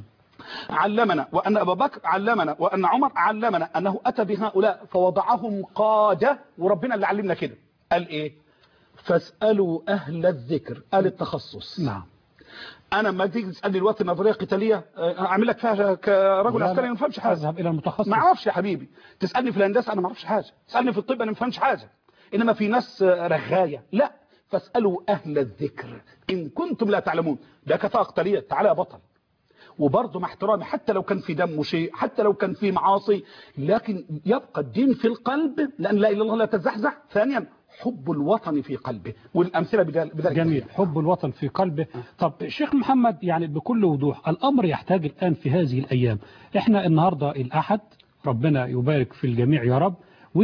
علمنا وأن أبا بكر علمنا وأن عمر علمنا أنه أتى بهؤلاء فوضعهم قادة وربنا اللي علمنا كده قال إيه فاسألوا أهل الذكر قال التخصص نعم أنا ما تيجي تسألني الوقت النظرية قتالية آه، أعمل لك فيها كرجل لا، عسكري لا. ما فهمش حاجة اذهب الى المتخصص ما اعرفش يا حبيبي تسالني في الهندسه انا ما اعرفش حاجه تسالني في الطب انا ما فهمش حاجه انما في ناس آه، رغايه لا فاسالوا اهل الذكر ان كنتم لا تعلمون ده كفاءه قتاليه تعالى يا بطل وبرضه مع احترامي حتى لو كان في دم شيء حتى لو كان في معاصي لكن يبقى الدين في القلب لان لا اله الا الله لا تزحزح ثانيا حب الوطن في قلبه والامثله بذلك بذلك جميل حب الوطن في قلبه طب شيخ محمد يعني بكل وضوح الأمر يحتاج الآن في هذه الأيام احنا النهاردة الأحد ربنا يبارك في الجميع يا رب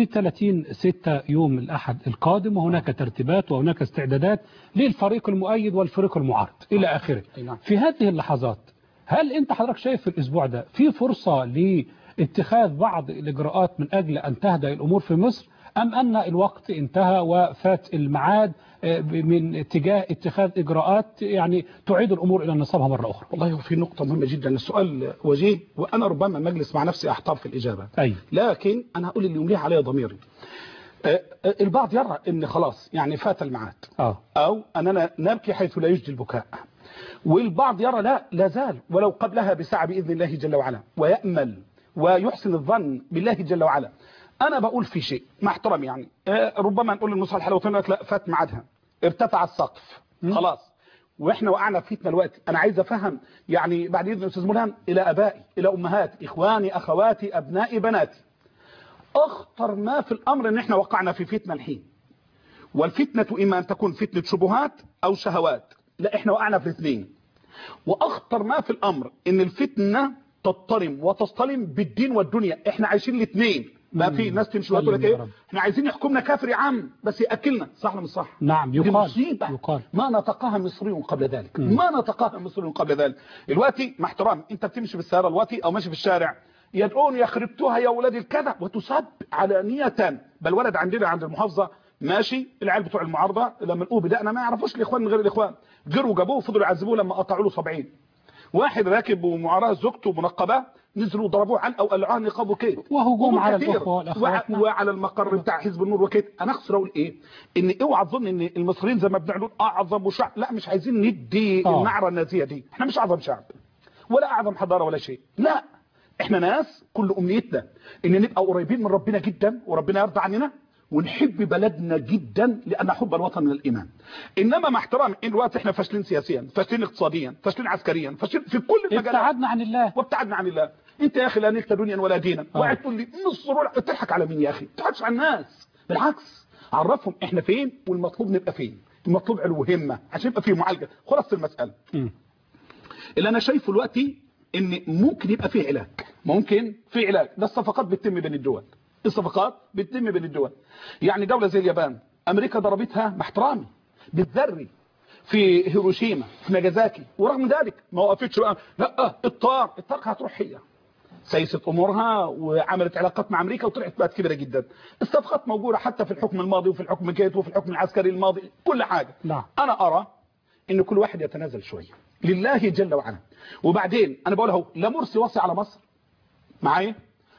و30 6 يوم الأحد القادم وهناك ترتيبات وهناك استعدادات للفريق المؤيد والفريق المعارض إلى آخره أي نعم. في هذه اللحظات هل أنت حضرتك شايف في الأسبوع ده في فرصة لاتخاذ بعض الإجراءات من أجل أن تهدأ الأمور في مصر أم أن الوقت انتهى وفات الميعاد آه، من اتجاه اتخاذ إجراءات يعني تعيد الأمور إلى نصابها مرة أخرى والله هو في نقطه مهمه جدا السؤال وجيه وانا ربما مجلس مع نفسي احتار في الاجابه أي لكن انا هقول اللي يمليه عليا ضميري آه، آه، البعض يرى ان خلاص يعني فات الميعاد آه او اننا نبكي حيث لا يجدي البكاء والبعض يرى لا لا زال ولو قبلها بساعة بإذن الله جل وعلا ويأمل ويحسن الظن بالله جل وعلا أنا بقول في شيء مع احترامي يعني آه، ربما نقول للنصح الحلوتين لك لا فات ميعادها ارتفع السقف خلاص واحنا وقعنا في فتنه الوقت انا عايز افهم يعني بعد اذن الاستاذ ملهم الى ابائي الى امهاتي اخواني اخواتي ابنائي بناتي اخطر ما في الامر ان احنا وقعنا في فتنه الحين والفتنه اما ان تكون فتنه شبهات او شهوات لا احنا وقعنا في الاثنين واخطر ما في الامر ان الفتنه تضطرم وتصطلم بالدين والدنيا احنا عايشين الاثنين ما في ناس تمشي وتقول لك سلم يا ايه رب. احنا عايزين يحكمنا كافر يا عم بس ياكلنا صح ولا مش صح نعم دي يقال مصيبة يقال ما نطقها مصري قبل ذلك ما نطقها مصري قبل ذلك دلوقتي مع احترام انت بتمشي بالسياره دلوقتي او ماشي في الشارع يدعون يخربتوها يا ولاد الكذا وتسب علانية بل ولد عندنا عند المحافظة ماشي العيال بتوع المعارضة لما نقول بدأنا ما يعرفوش الاخوان من غير الاخوان جروا جابوه وفضلوا يعذبوه لما قطعوا له 70 واحد راكب ومعاراه زوجته منقبه نزلوا ضربوه علقه وقلعوه نقاب وكيد وهجوم على كتير. الأخوة والأخوات. وع- وعلى المقر بتاع حزب النور وكده انا اقصد اقول ايه ان اوعى تظن ان المصريين زي ما بنعلن اعظم شعب لا مش عايزين ندي آه. النعره النازيه دي احنا مش اعظم شعب ولا اعظم حضاره ولا شيء لا احنا ناس كل امنيتنا ان نبقى قريبين من ربنا جدا وربنا يرضى عننا ونحب بلدنا جدا لان حب الوطن من الايمان انما مع احترام ان الوقت احنا فاشلين سياسيا فاشلين اقتصاديا فاشلين عسكريا فاشلين في كل المجالات ابتعدنا عن الله وابتعدنا عن الله انت يا اخي لا نلت دنيا ولا دينا آه. وقاعد تقول لي مصر ولا تضحك على مين يا اخي ما تضحكش على الناس بالعكس عرفهم احنا فين والمطلوب نبقى فين المطلوب علو همه عشان يبقى في معالجه خلاص المساله مم. اللي انا شايفه دلوقتي ان ممكن يبقى فيه علاج ممكن في علاج ده الصفقات بتتم بين الدول الصفقات بتتم بين الدول يعني دولة زي اليابان امريكا ضربتها مع احترامي بالذري في هيروشيما في ناجازاكي ورغم ذلك ما وقفتش بقى لا الطار الطار هتروح هي سيست امورها وعملت علاقات مع امريكا وطلعت بقت كبيره جدا الصفقات موجوده حتى في الحكم الماضي وفي الحكم كيت وفي الحكم العسكري الماضي كل حاجه نعم. انا ارى ان كل واحد يتنازل شويه لله جل وعلا وبعدين انا بقول اهو لا مرسي وصي على مصر معايا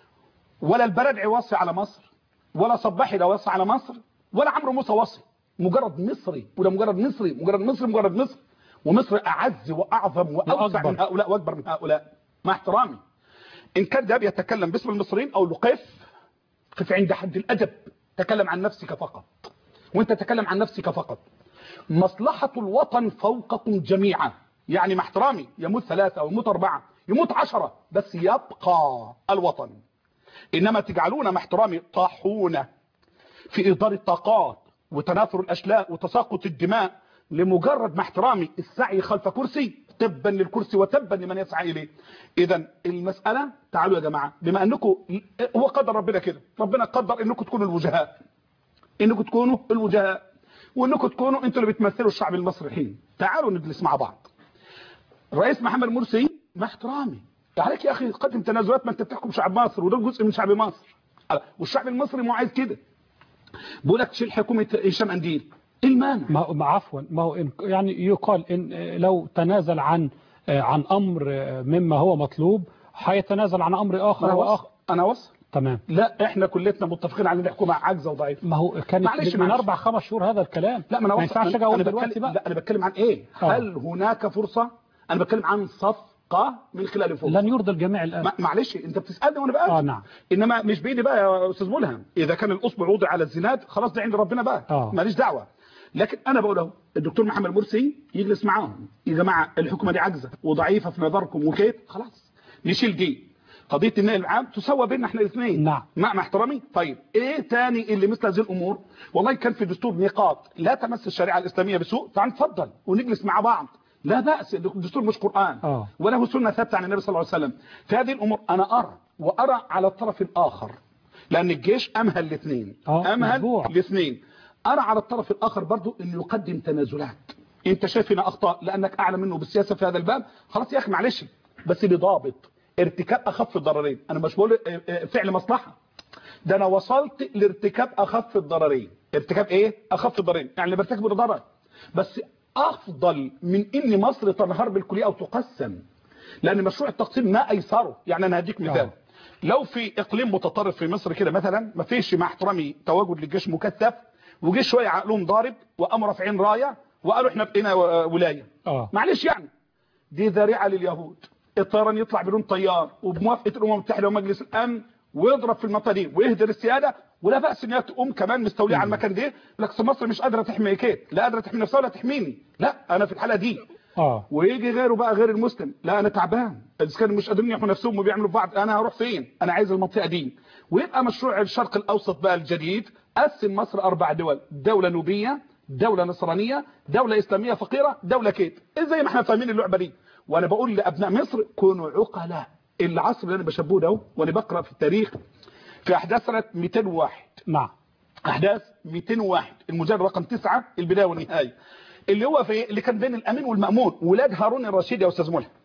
ولا البردعي وصي على مصر ولا صباحي ده وصي على مصر ولا عمرو موسى وصي مجرد مصري وده مجرد مصري مجرد مصري مجرد مصر ومصر اعز واعظم واوسع وأكبر. من هؤلاء واكبر من هؤلاء مع احترامي ان كان ده بيتكلم باسم المصريين او له قف قف عند حد الادب تكلم عن نفسك فقط وانت تتكلم عن نفسك فقط مصلحة الوطن فوقكم جميعا يعني مع احترامي يموت ثلاثة أو يموت أربعة يموت عشرة بس يبقى الوطن إنما تجعلون مع احترامي طاحونة في إدارة الطاقات وتناثر الأشلاء وتساقط الدماء لمجرد مع احترامي السعي خلف كرسي تبا للكرسي وتبا لمن يسعى إليه إذا المسألة تعالوا يا جماعة بما أنكم هو قدر ربنا كده ربنا قدر أنكم تكونوا الوجهاء انكم تكونوا الوجهاء وانكم تكونوا انتوا اللي بتمثلوا الشعب المصري الحين تعالوا نجلس مع بعض الرئيس محمد مرسي مع احترامي عليك يا اخي قدم تنازلات ما انت بتحكم شعب مصر وده جزء من شعب مصر والشعب المصري مو عايز كده بقول لك تشيل حكومه هشام انديل ايه المانع ما هو ما عفوا ما هو إن يعني يقال ان لو تنازل عن عن امر مما هو مطلوب هيتنازل عن امر اخر انا واخر وصل انا وصل تمام لا احنا كلتنا متفقين على ان الحكومه عاجزه وضعيفه ما هو كانت معلش من معلش. اربع خمس شهور هذا الكلام لا ما انا ما وصل ينفعش اجي اقول أنا دلوقتي بتكلم- بقى لا انا بتكلم عن ايه آه. هل هناك فرصه انا بتكلم عن صفقه من خلال الفرصه لن يرضي الجميع الان ما- معلش انت بتسالني وانا بقى اه نعم انما مش بايدي بقى يا استاذ ملهم اذا كان الاصبع وضع على الزناد خلاص ده عند ربنا بقى آه. ماليش دعوه لكن انا بقول اهو الدكتور محمد مرسي يجلس معاهم يا جماعه الحكومه دي عاجزه وضعيفه في نظركم وكيف خلاص نشيل دي قضيه النائب العام تسوى بيننا احنا الاثنين نعم. مع مع احترامي طيب ايه تاني اللي مثل هذه الامور والله كان في دستور نقاط لا تمس الشريعه الاسلاميه بسوء تعال نتفضل ونجلس مع بعض لا باس الدستور مش قران آه. وله سنه ثابته عن النبي صلى الله عليه وسلم في هذه الامور انا ارى وارى على الطرف الاخر لان الجيش امهل الاثنين آه، امهل مطبوع. الاثنين ارى على الطرف الاخر برضو انه يقدم تنازلات انت شايف هنا اخطاء لانك اعلم منه بالسياسه في هذا الباب خلاص يا اخي معلش بس بضابط ارتكاب اخف الضررين انا مش بقول اه، اه، فعل مصلحه ده انا وصلت لارتكاب اخف الضررين ارتكاب ايه اخف الضررين يعني اللي برتكبه ده ضرر بس افضل من ان مصر تنهار بالكليه او تقسم لان مشروع التقسيم ما ايسره يعني انا هديك مثال آه. لو في اقليم متطرف في مصر كده مثلا ما فيش مع احترامي تواجد للجيش مكثف وجيش شويه عقلهم ضارب وقاموا رافعين رايه وقالوا احنا بقينا و- ولايه اه معلش يعني دي ذريعه لليهود الطيران يطلع بدون طيار وبموافقه الامم المتحده ومجلس الامن ويضرب في المنطقه دي ويهدر السياده ولا باس ان هي تقوم كمان مستوليه على المكان ده لك أصل مصر مش قادره تحمي كيت لا قادره تحمي نفسها ولا تحميني لا انا في الحاله دي اه ويجي غيره بقى غير المسلم لا انا تعبان اذا كانوا مش قادرين يحموا نفسهم وبيعملوا في بعض انا هروح فين انا عايز المنطقه دي ويبقى مشروع الشرق الاوسط بقى الجديد قسم مصر اربع دول دوله نوبيه دوله نصرانيه دوله اسلاميه فقيره دوله كيت زي ما احنا فاهمين اللعبه دي وانا بقول لابناء مصر كونوا عقلاء العصر اللي انا بشبهه ده وانا بقرا في التاريخ في احداث سنه 201 نعم احداث 201 المجلد رقم 9 البدايه والنهايه اللي هو في اللي كان بين الامين والمامون ولاد هارون الرشيد يا استاذ ملهم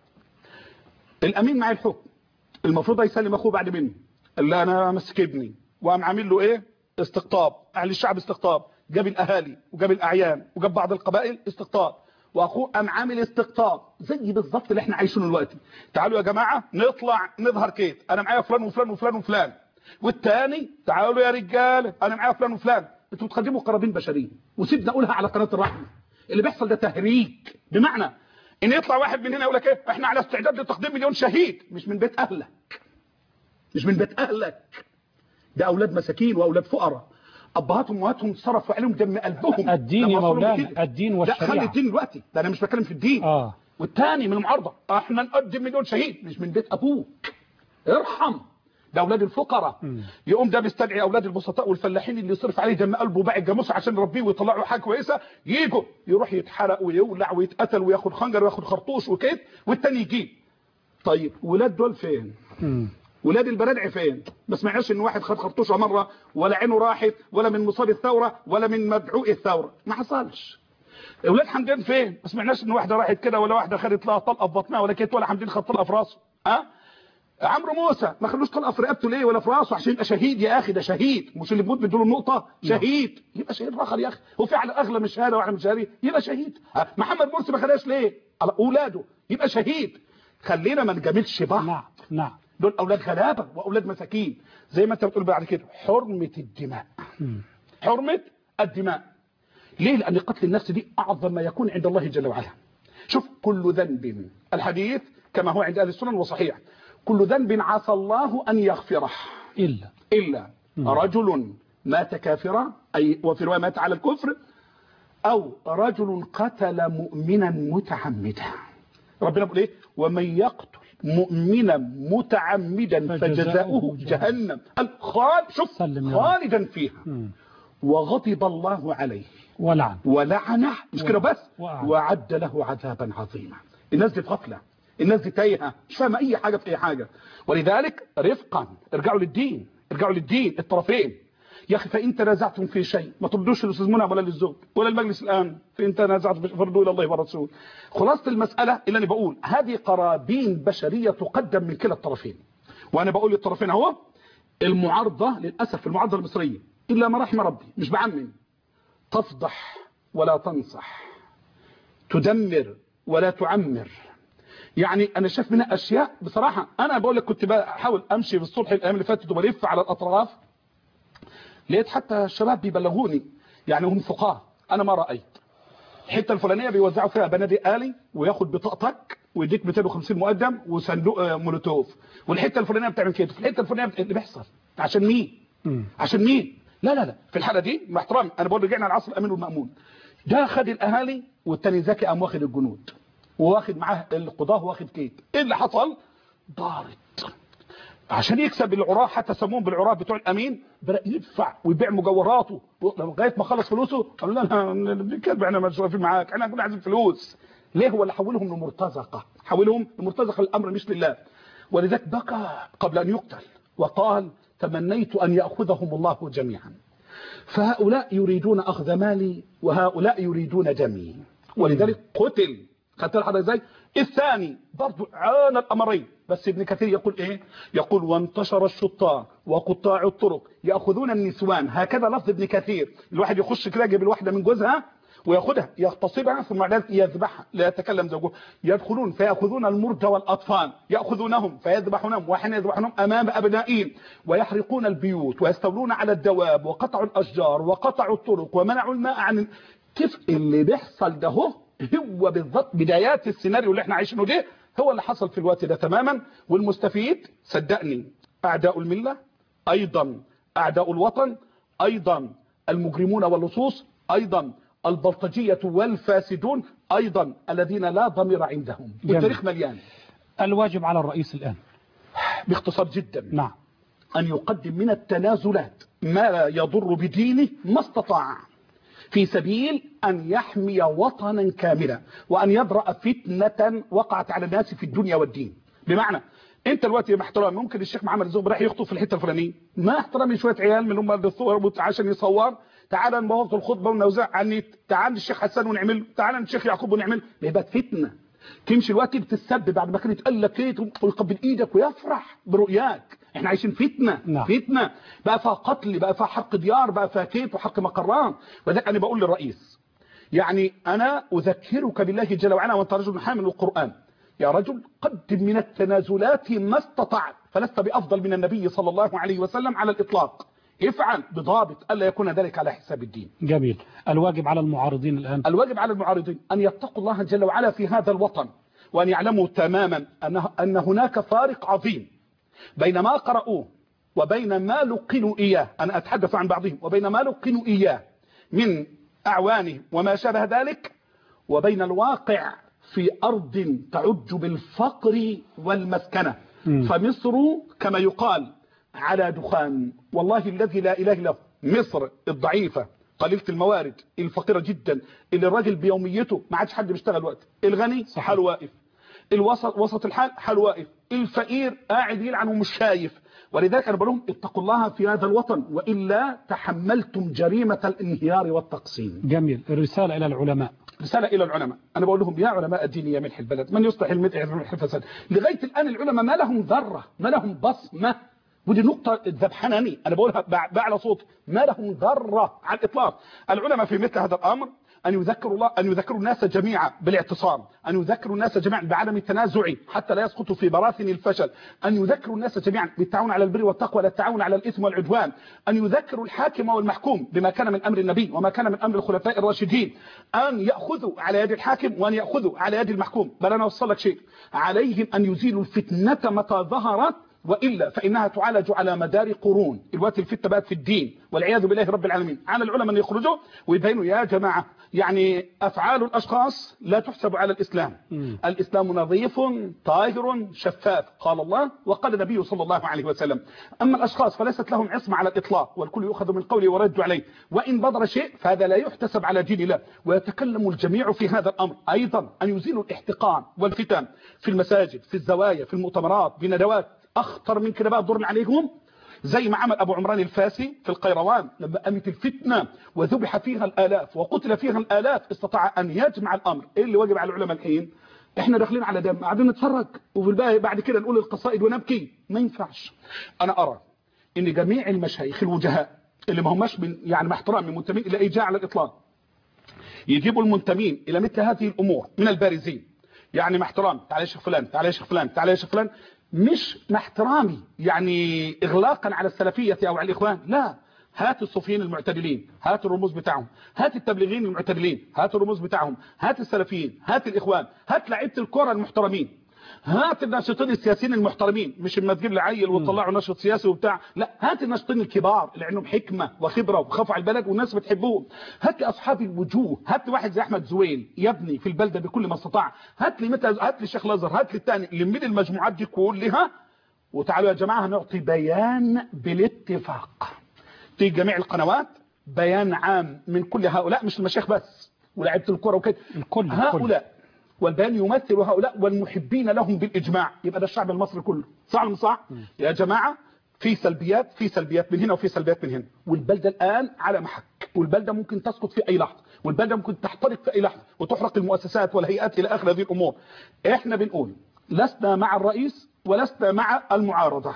الامين معاه الحكم المفروض هيسلم اخوه بعد منه اللي انا ماسك ابني وقام عامل له ايه استقطاب اهل الشعب استقطاب جاب الاهالي وجاب الاعيان وجاب بعض القبائل استقطاب واخوه قام عامل استقطاب زي بالظبط اللي احنا عايشينه دلوقتي تعالوا يا جماعه نطلع نظهر كيت انا معايا فلان وفلان وفلان وفلان والتاني تعالوا يا رجاله انا معايا فلان وفلان انتوا بتقدموا قرابين بشريه وسيبنا اقولها على قناه الرحمه اللي بيحصل ده تهريج بمعنى ان يطلع واحد من هنا يقول لك ايه احنا على استعداد لتقديم مليون شهيد مش من بيت اهلك مش من بيت اهلك ده اولاد مساكين واولاد فقراء ابهاتهم وامهاتهم صرفوا عليهم دم قلبهم الدين لما يا وصلوا مولانا كده. الدين لا خلي والشريعه الدين دلوقتي ده انا مش بتكلم في الدين اه والتاني من المعارضه احنا نقدم مليون شهيد مش من بيت ابوك ارحم ده اولاد الفقراء يقوم ده بيستدعي اولاد البسطاء والفلاحين اللي يصرف عليه دم قلبه وباع الجاموس عشان يربيه ويطلع له حاجه كويسه يجوا يروح يتحرق ويولع ويتقتل وياخد خنجر وياخد خرطوش وكيف والتاني يجيب طيب ولاد دول فين مم. ولاد البلدع فين ما سمعناش ان واحد خد خرطوشه مره ولا عينه راحت ولا من مصاب الثوره ولا من مدعو الثوره ما حصلش اولاد حمدان فين ما سمعناش ان واحده راحت كده ولا واحده خدت لها طلقه في بطنها ولا كانت ولا حمدان خد طلقه في راسه ها عمرو موسى ما خلوش طلقه في رقبته ليه ولا في راسه عشان يبقى شهيد يا اخي ده شهيد مش اللي بيموت بيدوا النقطه شهيد يبقى شهيد فخر يا اخي هو فعلا اغلى من شهاده واحده من شهاده يبقى شهيد ها، محمد مرسي ما خدهاش ليه على اولاده يبقى شهيد خلينا ما نجاملش بعض نعم نعم دول اولاد غلابه واولاد مساكين زي ما انت بتقول بعد كده حرمه الدماء حرمه الدماء ليه لان قتل النفس دي اعظم ما يكون عند الله جل وعلا شوف كل ذنب الحديث كما هو عند اهل السنن وصحيح كل ذنب عسى الله ان يغفره إلا الا رجل مات كافرا اي وفي روايه مات على الكفر او رجل قتل مؤمنا متعمدا ربنا بيقول ايه ومن يقتل مؤمنا متعمدا فجزاؤه جهنم الخالد شوف سلم يا رب. خالدا فيها وغضب الله عليه ولعن ولعنه مش كده بس وأعد. وعد له عذابا عظيما الناس دي في غفله الناس دي تايهه مش فاهمه اي حاجه في اي حاجه ولذلك رفقا ارجعوا للدين ارجعوا للدين الطرفين يا اخي فان تنازعتم في شيء ما تردوش للاستاذ منى ولا للزوج ولا المجلس الان فان تنازعتم فردوا الى الله والرسول خلاصه المساله اللي انا بقول هذه قرابين بشريه تقدم من كلا الطرفين وانا بقول للطرفين اهو المعارضه للاسف المعارضه المصريه الا ما رحم ربي مش بعمم تفضح ولا تنصح تدمر ولا تعمر يعني انا شايف منها اشياء بصراحه انا بقول لك كنت بحاول امشي في الصبح الايام اللي فاتت وبلف على الاطراف لقيت حتى الشباب بيبلغوني يعني هم فقهاء انا ما رايت الحته الفلانيه بيوزعوا فيها بنادق آلي وياخد بطاقتك ويديك 250 مقدم وصندوق آه، مولوتوف والحته الفلانيه بتعمل كده في الحته الفلانيه بت- اللي بيحصل عشان مين عشان مين لا لا لا في الحاله دي مع احترامي انا بقول رجعنا العصر الامين والمامون ده خد الاهالي والتاني ذكي قام واخد الجنود وواخد معاه القضاه واخد كيد ايه اللي حصل ضارت عشان يكسب العراة حتى سموهم بالعراة بتوع الامين بدا يدفع ويبيع مجوهراته لغايه ما خلص فلوسه قالوا لا لا الكلب احنا مش واقفين معاك احنا كنا عايزين فلوس ليه هو اللي حولهم لمرتزقه حولهم لمرتزقه الامر مش لله ولذلك بكى قبل ان يقتل وقال تمنيت ان ياخذهم الله جميعا فهؤلاء يريدون اخذ مالي وهؤلاء يريدون دمي ولذلك قتل خدت الحضر ازاي الثاني برضو عانى الامرين بس ابن كثير يقول ايه يقول وانتشر الشطار وقطاع الطرق ياخذون النسوان هكذا لفظ ابن كثير الواحد يخش كده يجيب الواحده من جوزها وياخذها يغتصبها ثم بعد ذلك يذبحها لا يتكلم زوجها يدخلون فياخذون المرد والاطفال ياخذونهم فيذبحونهم وحين يذبحونهم امام ابنائهم ويحرقون البيوت ويستولون على الدواب وقطعوا الاشجار وقطعوا الطرق ومنعوا الماء عن كيف اللي بيحصل ده هو هو بالضبط بدايات السيناريو اللي احنا عايشينه ده هو اللي حصل في الوقت ده تماما والمستفيد صدقني اعداء المله ايضا اعداء الوطن ايضا المجرمون واللصوص ايضا البلطجيه والفاسدون ايضا الذين لا ضمير عندهم جميل. والتاريخ مليان الواجب على الرئيس الآن باختصار جدا نعم أن يقدم من التنازلات ما لا يضر بدينه ما استطاع في سبيل أن يحمي وطنا كاملا وأن يبرأ فتنة وقعت على الناس في الدنيا والدين بمعنى انت دلوقتي مع احترامي ممكن الشيخ محمد الزغب راح يخطب في الحته الفلانيه ما احترامي شويه عيال من هم الصور عشان يصور تعال نبوظ الخطبه ونوزع على النت تعال الشيخ حسن ونعمل تعال الشيخ يعقوب ونعمل بيبقى فتنه تمشي الوقت بتتسبب بعد ما كان يتقال لك ايه ويقبل ايدك ويفرح برؤياك احنا عايشين فتنه نعم. فتنه بقى فيها قتل بقى فيها حرق ديار بقى فيها كيف وحرق مقرات وذلك انا بقول للرئيس يعني انا اذكرك بالله جل وعلا وانت رجل حامل القران يا رجل قدم من التنازلات ما استطعت فلست بافضل من النبي صلى الله عليه وسلم على الاطلاق افعل بضابط الا يكون ذلك على حساب الدين جميل الواجب على المعارضين الآن الواجب على المعارضين أن يتقوا الله جل وعلا في هذا الوطن وأن يعلموا تماما أن, أن هناك فارق عظيم بين ما قرأوه وبين ما لقنوا إياه أنا أتحدث عن بعضهم وبين ما لقنوا إياه من أعوانه وما شابه ذلك وبين الواقع في أرض تعج بالفقر والمسكنة مم. فمصر كما يقال على دخان والله الذي لا إله إلا هو مصر الضعيفة قليلة الموارد الفقيرة جدا اللي الراجل بيوميته ما عادش حد بيشتغل وقت الغني حال واقف الوسط وسط الحال حال واقف الفقير قاعد يلعن ومش شايف ولذلك انا بقول لهم اتقوا الله في هذا الوطن والا تحملتم جريمه الانهيار والتقسيم جميل الرسالة إلى العلماء رسالة إلى العلماء أنا بقول لهم يا علماء الدين يا ملح البلد من يصلح المدح يصلح الفساد لغاية الآن العلماء ما لهم ذرة ما لهم بصمة ودي نقطة ذبحناني أنا بقولها بع- بأعلى صوت ما لهم ذرة على الإطلاق العلماء في مثل هذا الأمر أن يذكروا الله أن يذكروا الناس جميعا بالاعتصام أن يذكروا الناس جميعا بعدم التنازع حتى لا يسقطوا في براثن الفشل أن يذكروا الناس جميعا بالتعاون على البر والتقوى لا التعاون على الإثم والعدوان أن يذكروا الحاكم والمحكوم بما كان من أمر النبي وما كان من أمر الخلفاء الراشدين أن يأخذوا على يد الحاكم وأن يأخذوا على يد المحكوم بل أنا أوصل لك شيء عليهم أن يزيلوا الفتنة متى ظهرت وإلا فإنها تعالج على مدار قرون الوقت الفتنة بقت في الدين والعياذ بالله رب العالمين على العلماء أن يخرجوا ويبينوا يا جماعة يعني أفعال الأشخاص لا تحسب على الإسلام الإسلام نظيف طاهر شفاف قال الله وقال النبي صلى الله عليه وسلم أما الأشخاص فليست لهم عصمة على الإطلاق والكل يؤخذ من قوله ورد عليه وإن بدر شيء فهذا لا يحتسب على دين الله ويتكلم الجميع في هذا الأمر أيضا أن يزيلوا الاحتقان والفتن في المساجد في الزوايا في المؤتمرات بندوات أخطر من كده بقى الدور عليهم زي ما عمل أبو عمران الفاسي في القيروان لما قامت الفتنة وذبح فيها الآلاف وقتل فيها الآلاف استطاع أن يجمع الأمر إيه اللي واجب على العلماء الحين احنا داخلين على دم قاعدين نتفرج وفي الباقي بعد كده نقول القصائد ونبكي ما ينفعش انا ارى ان جميع المشايخ الوجهاء اللي ما هماش من يعني مع احترامي منتمين الى اي جاء على الاطلاق يجيبوا المنتمين الى مثل هذه الامور من البارزين يعني مع احترامي تعالى يا شيخ فلان تعالى يا شيخ فلان تعالى يا شيخ فلان مش مع احترامي يعني اغلاقا على السلفيه او على الاخوان لا هات الصوفيين المعتدلين هات الرموز بتاعهم هات التبليغيين المعتدلين هات الرموز بتاعهم هات السلفيين هات الاخوان هات لعيبه الكره المحترمين هات الناشطين السياسيين المحترمين مش اما تجيب لي عيل وتطلعه ناشط سياسي وبتاع لا هات الناشطين الكبار اللي عندهم حكمه وخبره وخافوا على البلد والناس بتحبهم هات لي اصحاب الوجوه هات لي واحد زي احمد زويل يبني في البلده بكل ما استطاع هات لي مثل هات لي الشيخ الازهر هات لي الثاني لم لي المجموعات دي كلها وتعالوا يا جماعه هنعطي بيان بالاتفاق في جميع القنوات بيان عام من كل هؤلاء مش المشايخ بس ولاعيبه الكره وكده الكل هؤلاء والبيان يمثل هؤلاء والمحبين لهم بالإجماع يبقى ده الشعب المصري كله صح ولا مش صح يا جماعة في سلبيات في سلبيات من هنا وفي سلبيات من هنا والبلدة الآن على محك والبلدة ممكن تسقط في أي لحظة والبلدة ممكن تحترق في أي لحظة وتحرق المؤسسات والهيئات إلى آخر هذه الأمور إحنا بنقول لسنا مع الرئيس ولسنا مع المعارضة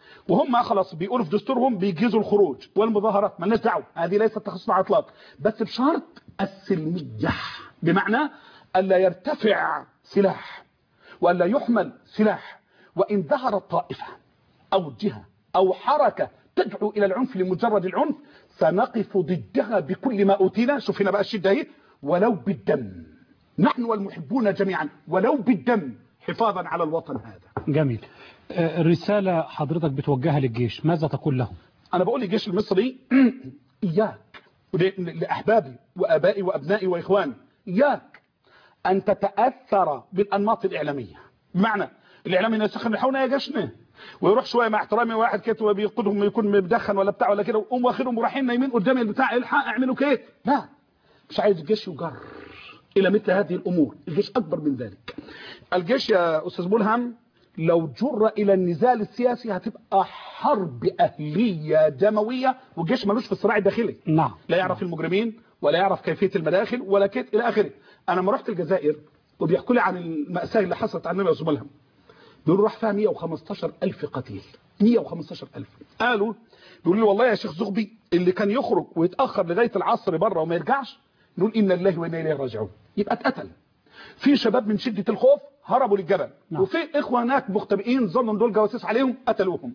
وهم خلاص بيقولوا في دستورهم بيجيزوا الخروج والمظاهرات مالناش دعوه هذه ليست تخصصنا على الاطلاق بس بشرط السلميه بمعنى الا يرتفع سلاح والا يحمل سلاح وان ظهرت طائفه او جهه او حركه تدعو الى العنف لمجرد العنف سنقف ضدها بكل ما اوتينا شوف هنا بقى الشده اهي ولو بالدم نحن والمحبون جميعا ولو بالدم حفاظا على الوطن هذا جميل آه، الرسالة حضرتك بتوجهها للجيش ماذا تقول لهم انا بقول للجيش المصري اياك ول- لاحبابي وابائي وابنائي واخواني اياك ان تتاثر بالانماط الاعلاميه بمعنى الاعلام يسخن يحاولنا يا جشنا ويروح شويه مع احترامي واحد كده بيقودهم يكون مدخن ولا بتاع ولا كده ويقوم واخدهم ورايحين نايمين قدام البتاع الحق اعملوا كده لا مش عايز الجيش يجر الى مثل هذه الامور الجيش اكبر من ذلك الجيش يا استاذ ملهم لو جر الى النزال السياسي هتبقى حرب اهليه دمويه والجيش ملوش في الصراع الداخلي نعم لا يعرف المجرمين ولا يعرف كيفيه المداخل ولا كده الى اخره انا لما رحت الجزائر وبيحكوا لي عن الماساه اللي حصلت عندنا يا استاذ ملهم بيقولوا راح فيها 115 ألف قتيل 115 ألف قالوا بيقولوا لي والله يا شيخ زغبي اللي كان يخرج ويتأخر لغاية العصر بره وما يرجعش نقول إن الله وإنا إليه راجعون يبقى اتقتل في شباب من شدة الخوف هربوا للجبل نعم. وفي إخوة هناك مختبئين ظنوا دول جواسيس عليهم قتلوهم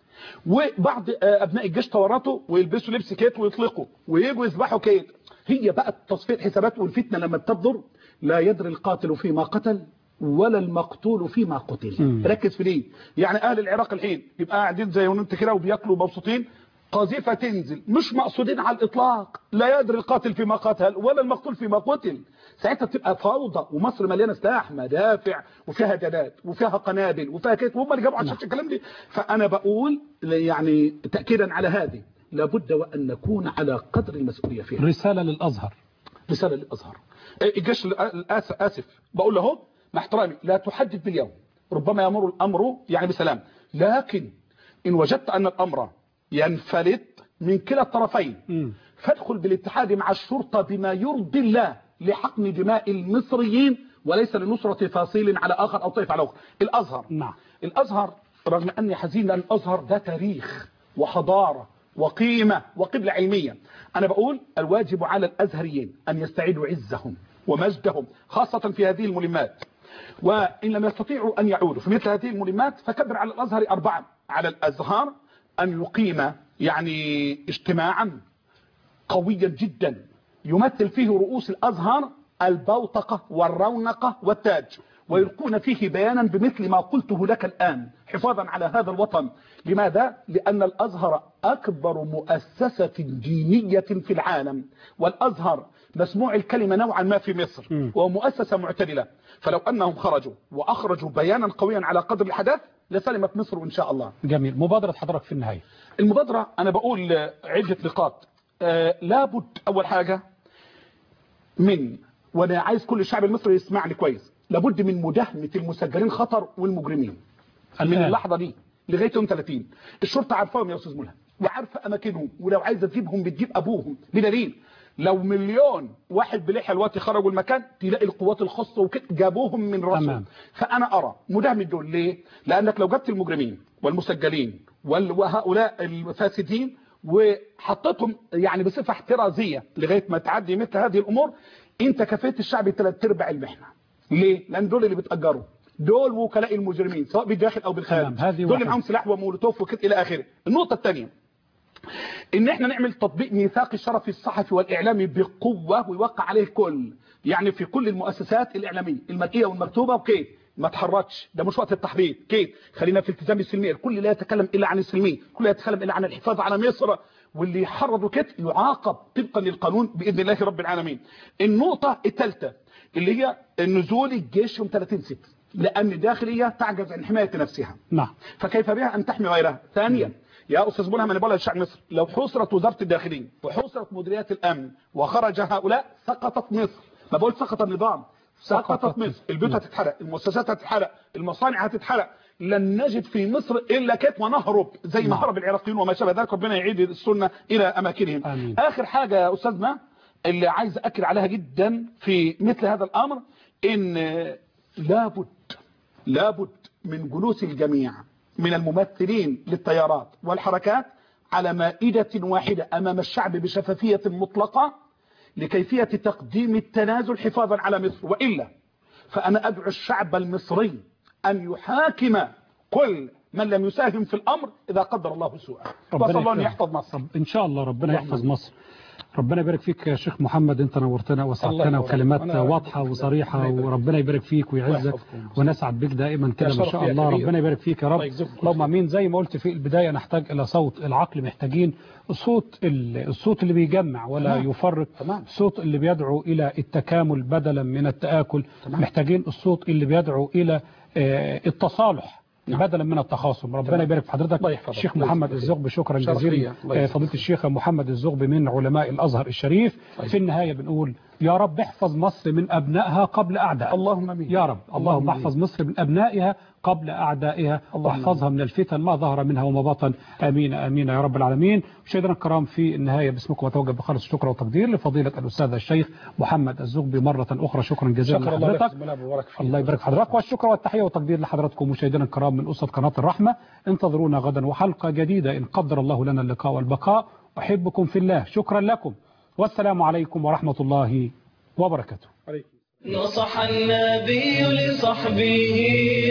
وبعض آه، أبناء الجيش تورطوا ويلبسوا لبس كيت ويطلقوا ويجوا يذبحوا كيت هي بقى تصفية حسابات والفتنة لما بتبدر لا يدري القاتل فيما قتل ولا المقتول فيما قتل مم. ركز في دي يعني اهل العراق الحين يبقى قاعدين زي وننت كده وبياكلوا مبسوطين قذيفه تنزل مش مقصودين على الاطلاق لا يدري القاتل فيما قتل ولا المقتول فيما قتل ساعتها بتبقى فوضى ومصر مليانه سلاح مدافع وفيها جنات وفيها قنابل وفيها كده وهم اللي جابوا على الكلام دي فانا بقول يعني تاكيدا على هذه لابد وان نكون على قدر المسؤوليه فيها رسالة للأزهر رسالة للأزهر الجيش الآس- آسف بقول له مع احترامي لا تحدد باليوم ربما يمر الأمر يعني بسلام لكن إن وجدت أن الأمر ينفلت من كلا الطرفين مم. فادخل بالاتحاد مع الشرطة بما يرضي الله لحقن دماء المصريين وليس لنصرة فاصيل على آخر أو طائف على آخر الأزهر نعم الأزهر رغم أني حزين لأن الأزهر ده تاريخ وحضارة وقيمة وقبلة علمية أنا بقول الواجب على الأزهريين أن يستعيدوا عزهم ومجدهم خاصة في هذه الملمات وإن لم يستطيعوا أن يعودوا في مثل هذه الملمات فكبر على الأزهر أربعة على الأزهر أن يقيم يعني اجتماعا قويا جدا يمثل فيه رؤوس الأزهر البوتقة والرونقة والتاج ويلقون فيه بيانا بمثل ما قلته لك الآن حفاظا على هذا الوطن لماذا؟ لأن الأزهر أكبر مؤسسة دينية في العالم والأزهر مسموع الكلمة نوعا ما في مصر ومؤسسة معتدلة فلو أنهم خرجوا وأخرجوا بيانا قويا على قدر الحدث لسلمت مصر إن شاء الله جميل مبادرة حضرتك في النهاية المبادرة أنا بقول عدة نقاط آه لابد أول حاجة من وأنا عايز كل الشعب المصري يسمعني كويس لابد من مداهمة المسجلين خطر والمجرمين من الآن. اللحظة دي لغاية يوم 30 الشرطة عارفاهم يا أستاذ ملهم وعارفة أماكنهم ولو عايزة تجيبهم بتجيب أبوهم بدليل لو مليون واحد بلحية الوقت خرجوا المكان تلاقي القوات الخاصة وكده جابوهم من راسهم تمام. فأنا أرى مداهمة دول ليه؟ لأنك لو جبت المجرمين والمسجلين وال- وهؤلاء الفاسدين وحطيتهم يعني بصفة احترازية لغاية ما تعدي مثل هذه الأمور أنت كفيت الشعب ثلاث أرباع المحنة ليه؟ لأن دول اللي بتأجروا دول وكلاء المجرمين سواء بالداخل أو بالخارج تمام، هذه دول اللي واحدة. معاهم سلاح ومولوتوف وكده إلى آخره النقطة الثانية ان احنا نعمل تطبيق ميثاق الشرف الصحفي والاعلامي بقوه ويوقع عليه الكل يعني في كل المؤسسات الاعلاميه المرئيه والمكتوبه وكيف ما تحركش ده مش وقت التحريض كيف خلينا في التزام السلميه الكل لا يتكلم الا عن السلميه الكل لا يتكلم الا عن الحفاظ على مصر واللي يحرض كده يعاقب طبقا للقانون باذن الله رب العالمين النقطه الثالثه اللي هي نزول الجيش يوم 30 6 لان داخليه تعجز عن حمايه نفسها نعم فكيف بها أن تحمي غيرها ثانيا يا أستاذ ملهم أنا بقول للشعب مصر لو حصرت وزارة الداخلية وحصرت مديريات الأمن وخرج هؤلاء سقطت مصر ما بقول سقط النظام سقطت سقطت مصر البيوت هتتحرق المؤسسات هتتحرق المصانع هتتحرق لن نجد في مصر إلا كيف ونهرب زي ما نعم. هرب العراقيين وما شابه ذلك ربنا يعيد السنة إلى أماكنهم آمين. آخر حاجة يا أستاذنا اللي عايز أكد عليها جدا في مثل هذا الأمر إن لابد لابد من جلوس الجميع من الممثلين للتيارات والحركات على مائدة واحدة أمام الشعب بشفافية مطلقة لكيفية تقديم التنازل حفاظا على مصر وإلا فأنا أدعو الشعب المصري أن يحاكم كل من لم يساهم في الأمر إذا قدر الله سوءا وصلى الله أن يكرمك. يحفظ مصر رب- ان شاء الله ربنا اللهم يحفظ آمين. مصر ربنا يبارك فيك يا شيخ محمد انت نورتنا الله وسعدتنا يبارك. وكلمات أنا واضحه أحبك. وصريحه الله يبارك. وربنا يبارك فيك ويعزك ويحفظكم. ونسعد بك دائما كده يا ما شرف شاء يا الله كبير. ربنا يبارك فيك يا رب الله يجزاكم اللهم امين زي ما قلت في البدايه نحتاج الى صوت العقل محتاجين الصوت ال- الصوت اللي بيجمع ولا تمام. يفرق تمام. الصوت اللي بيدعو الى التكامل بدلا من التآكل تمام. محتاجين الصوت اللي بيدعو الى آه، التصالح نعم. بدلا من التخاصم ربنا تمام. يبارك في حضرتك الله يحفظك. الشيخ الله محمد يجزاك الزغبي شكرا شرف جزيلا ليا. الله آه، يجزاك. فضيله الشيخ محمد الزغبي من علماء الازهر الشريف في النهايه بنقول يا رب احفظ مصر من ابنائها قبل اعدائها اللهم امين يا رب اللهم آمين. احفظ مصر من ابنائها قبل اعدائها اللهم واحفظها من الفتن ما ظهر منها وما بطن امين امين يا رب العالمين مشاهدينا الكرام في النهايه باسمكم اتوجه بخالص الشكر والتقدير لفضيله الاستاذ الشيخ محمد الزغبي مره اخرى شكرا جزيلا شكر الله لك لحضرتك زميلنا أبو بارك فيك. الله يبارك في حضرتك والشكر والتحيه والتقدير لحضراتكم مشاهدينا الكرام من اسره قناه الرحمه انتظرونا غدا وحلقه جديده ان قدر الله لنا اللقاء والبقاء احبكم في الله شكرا لكم والسلام عليكم ورحمه الله وبركاته نصح النبي لصحبه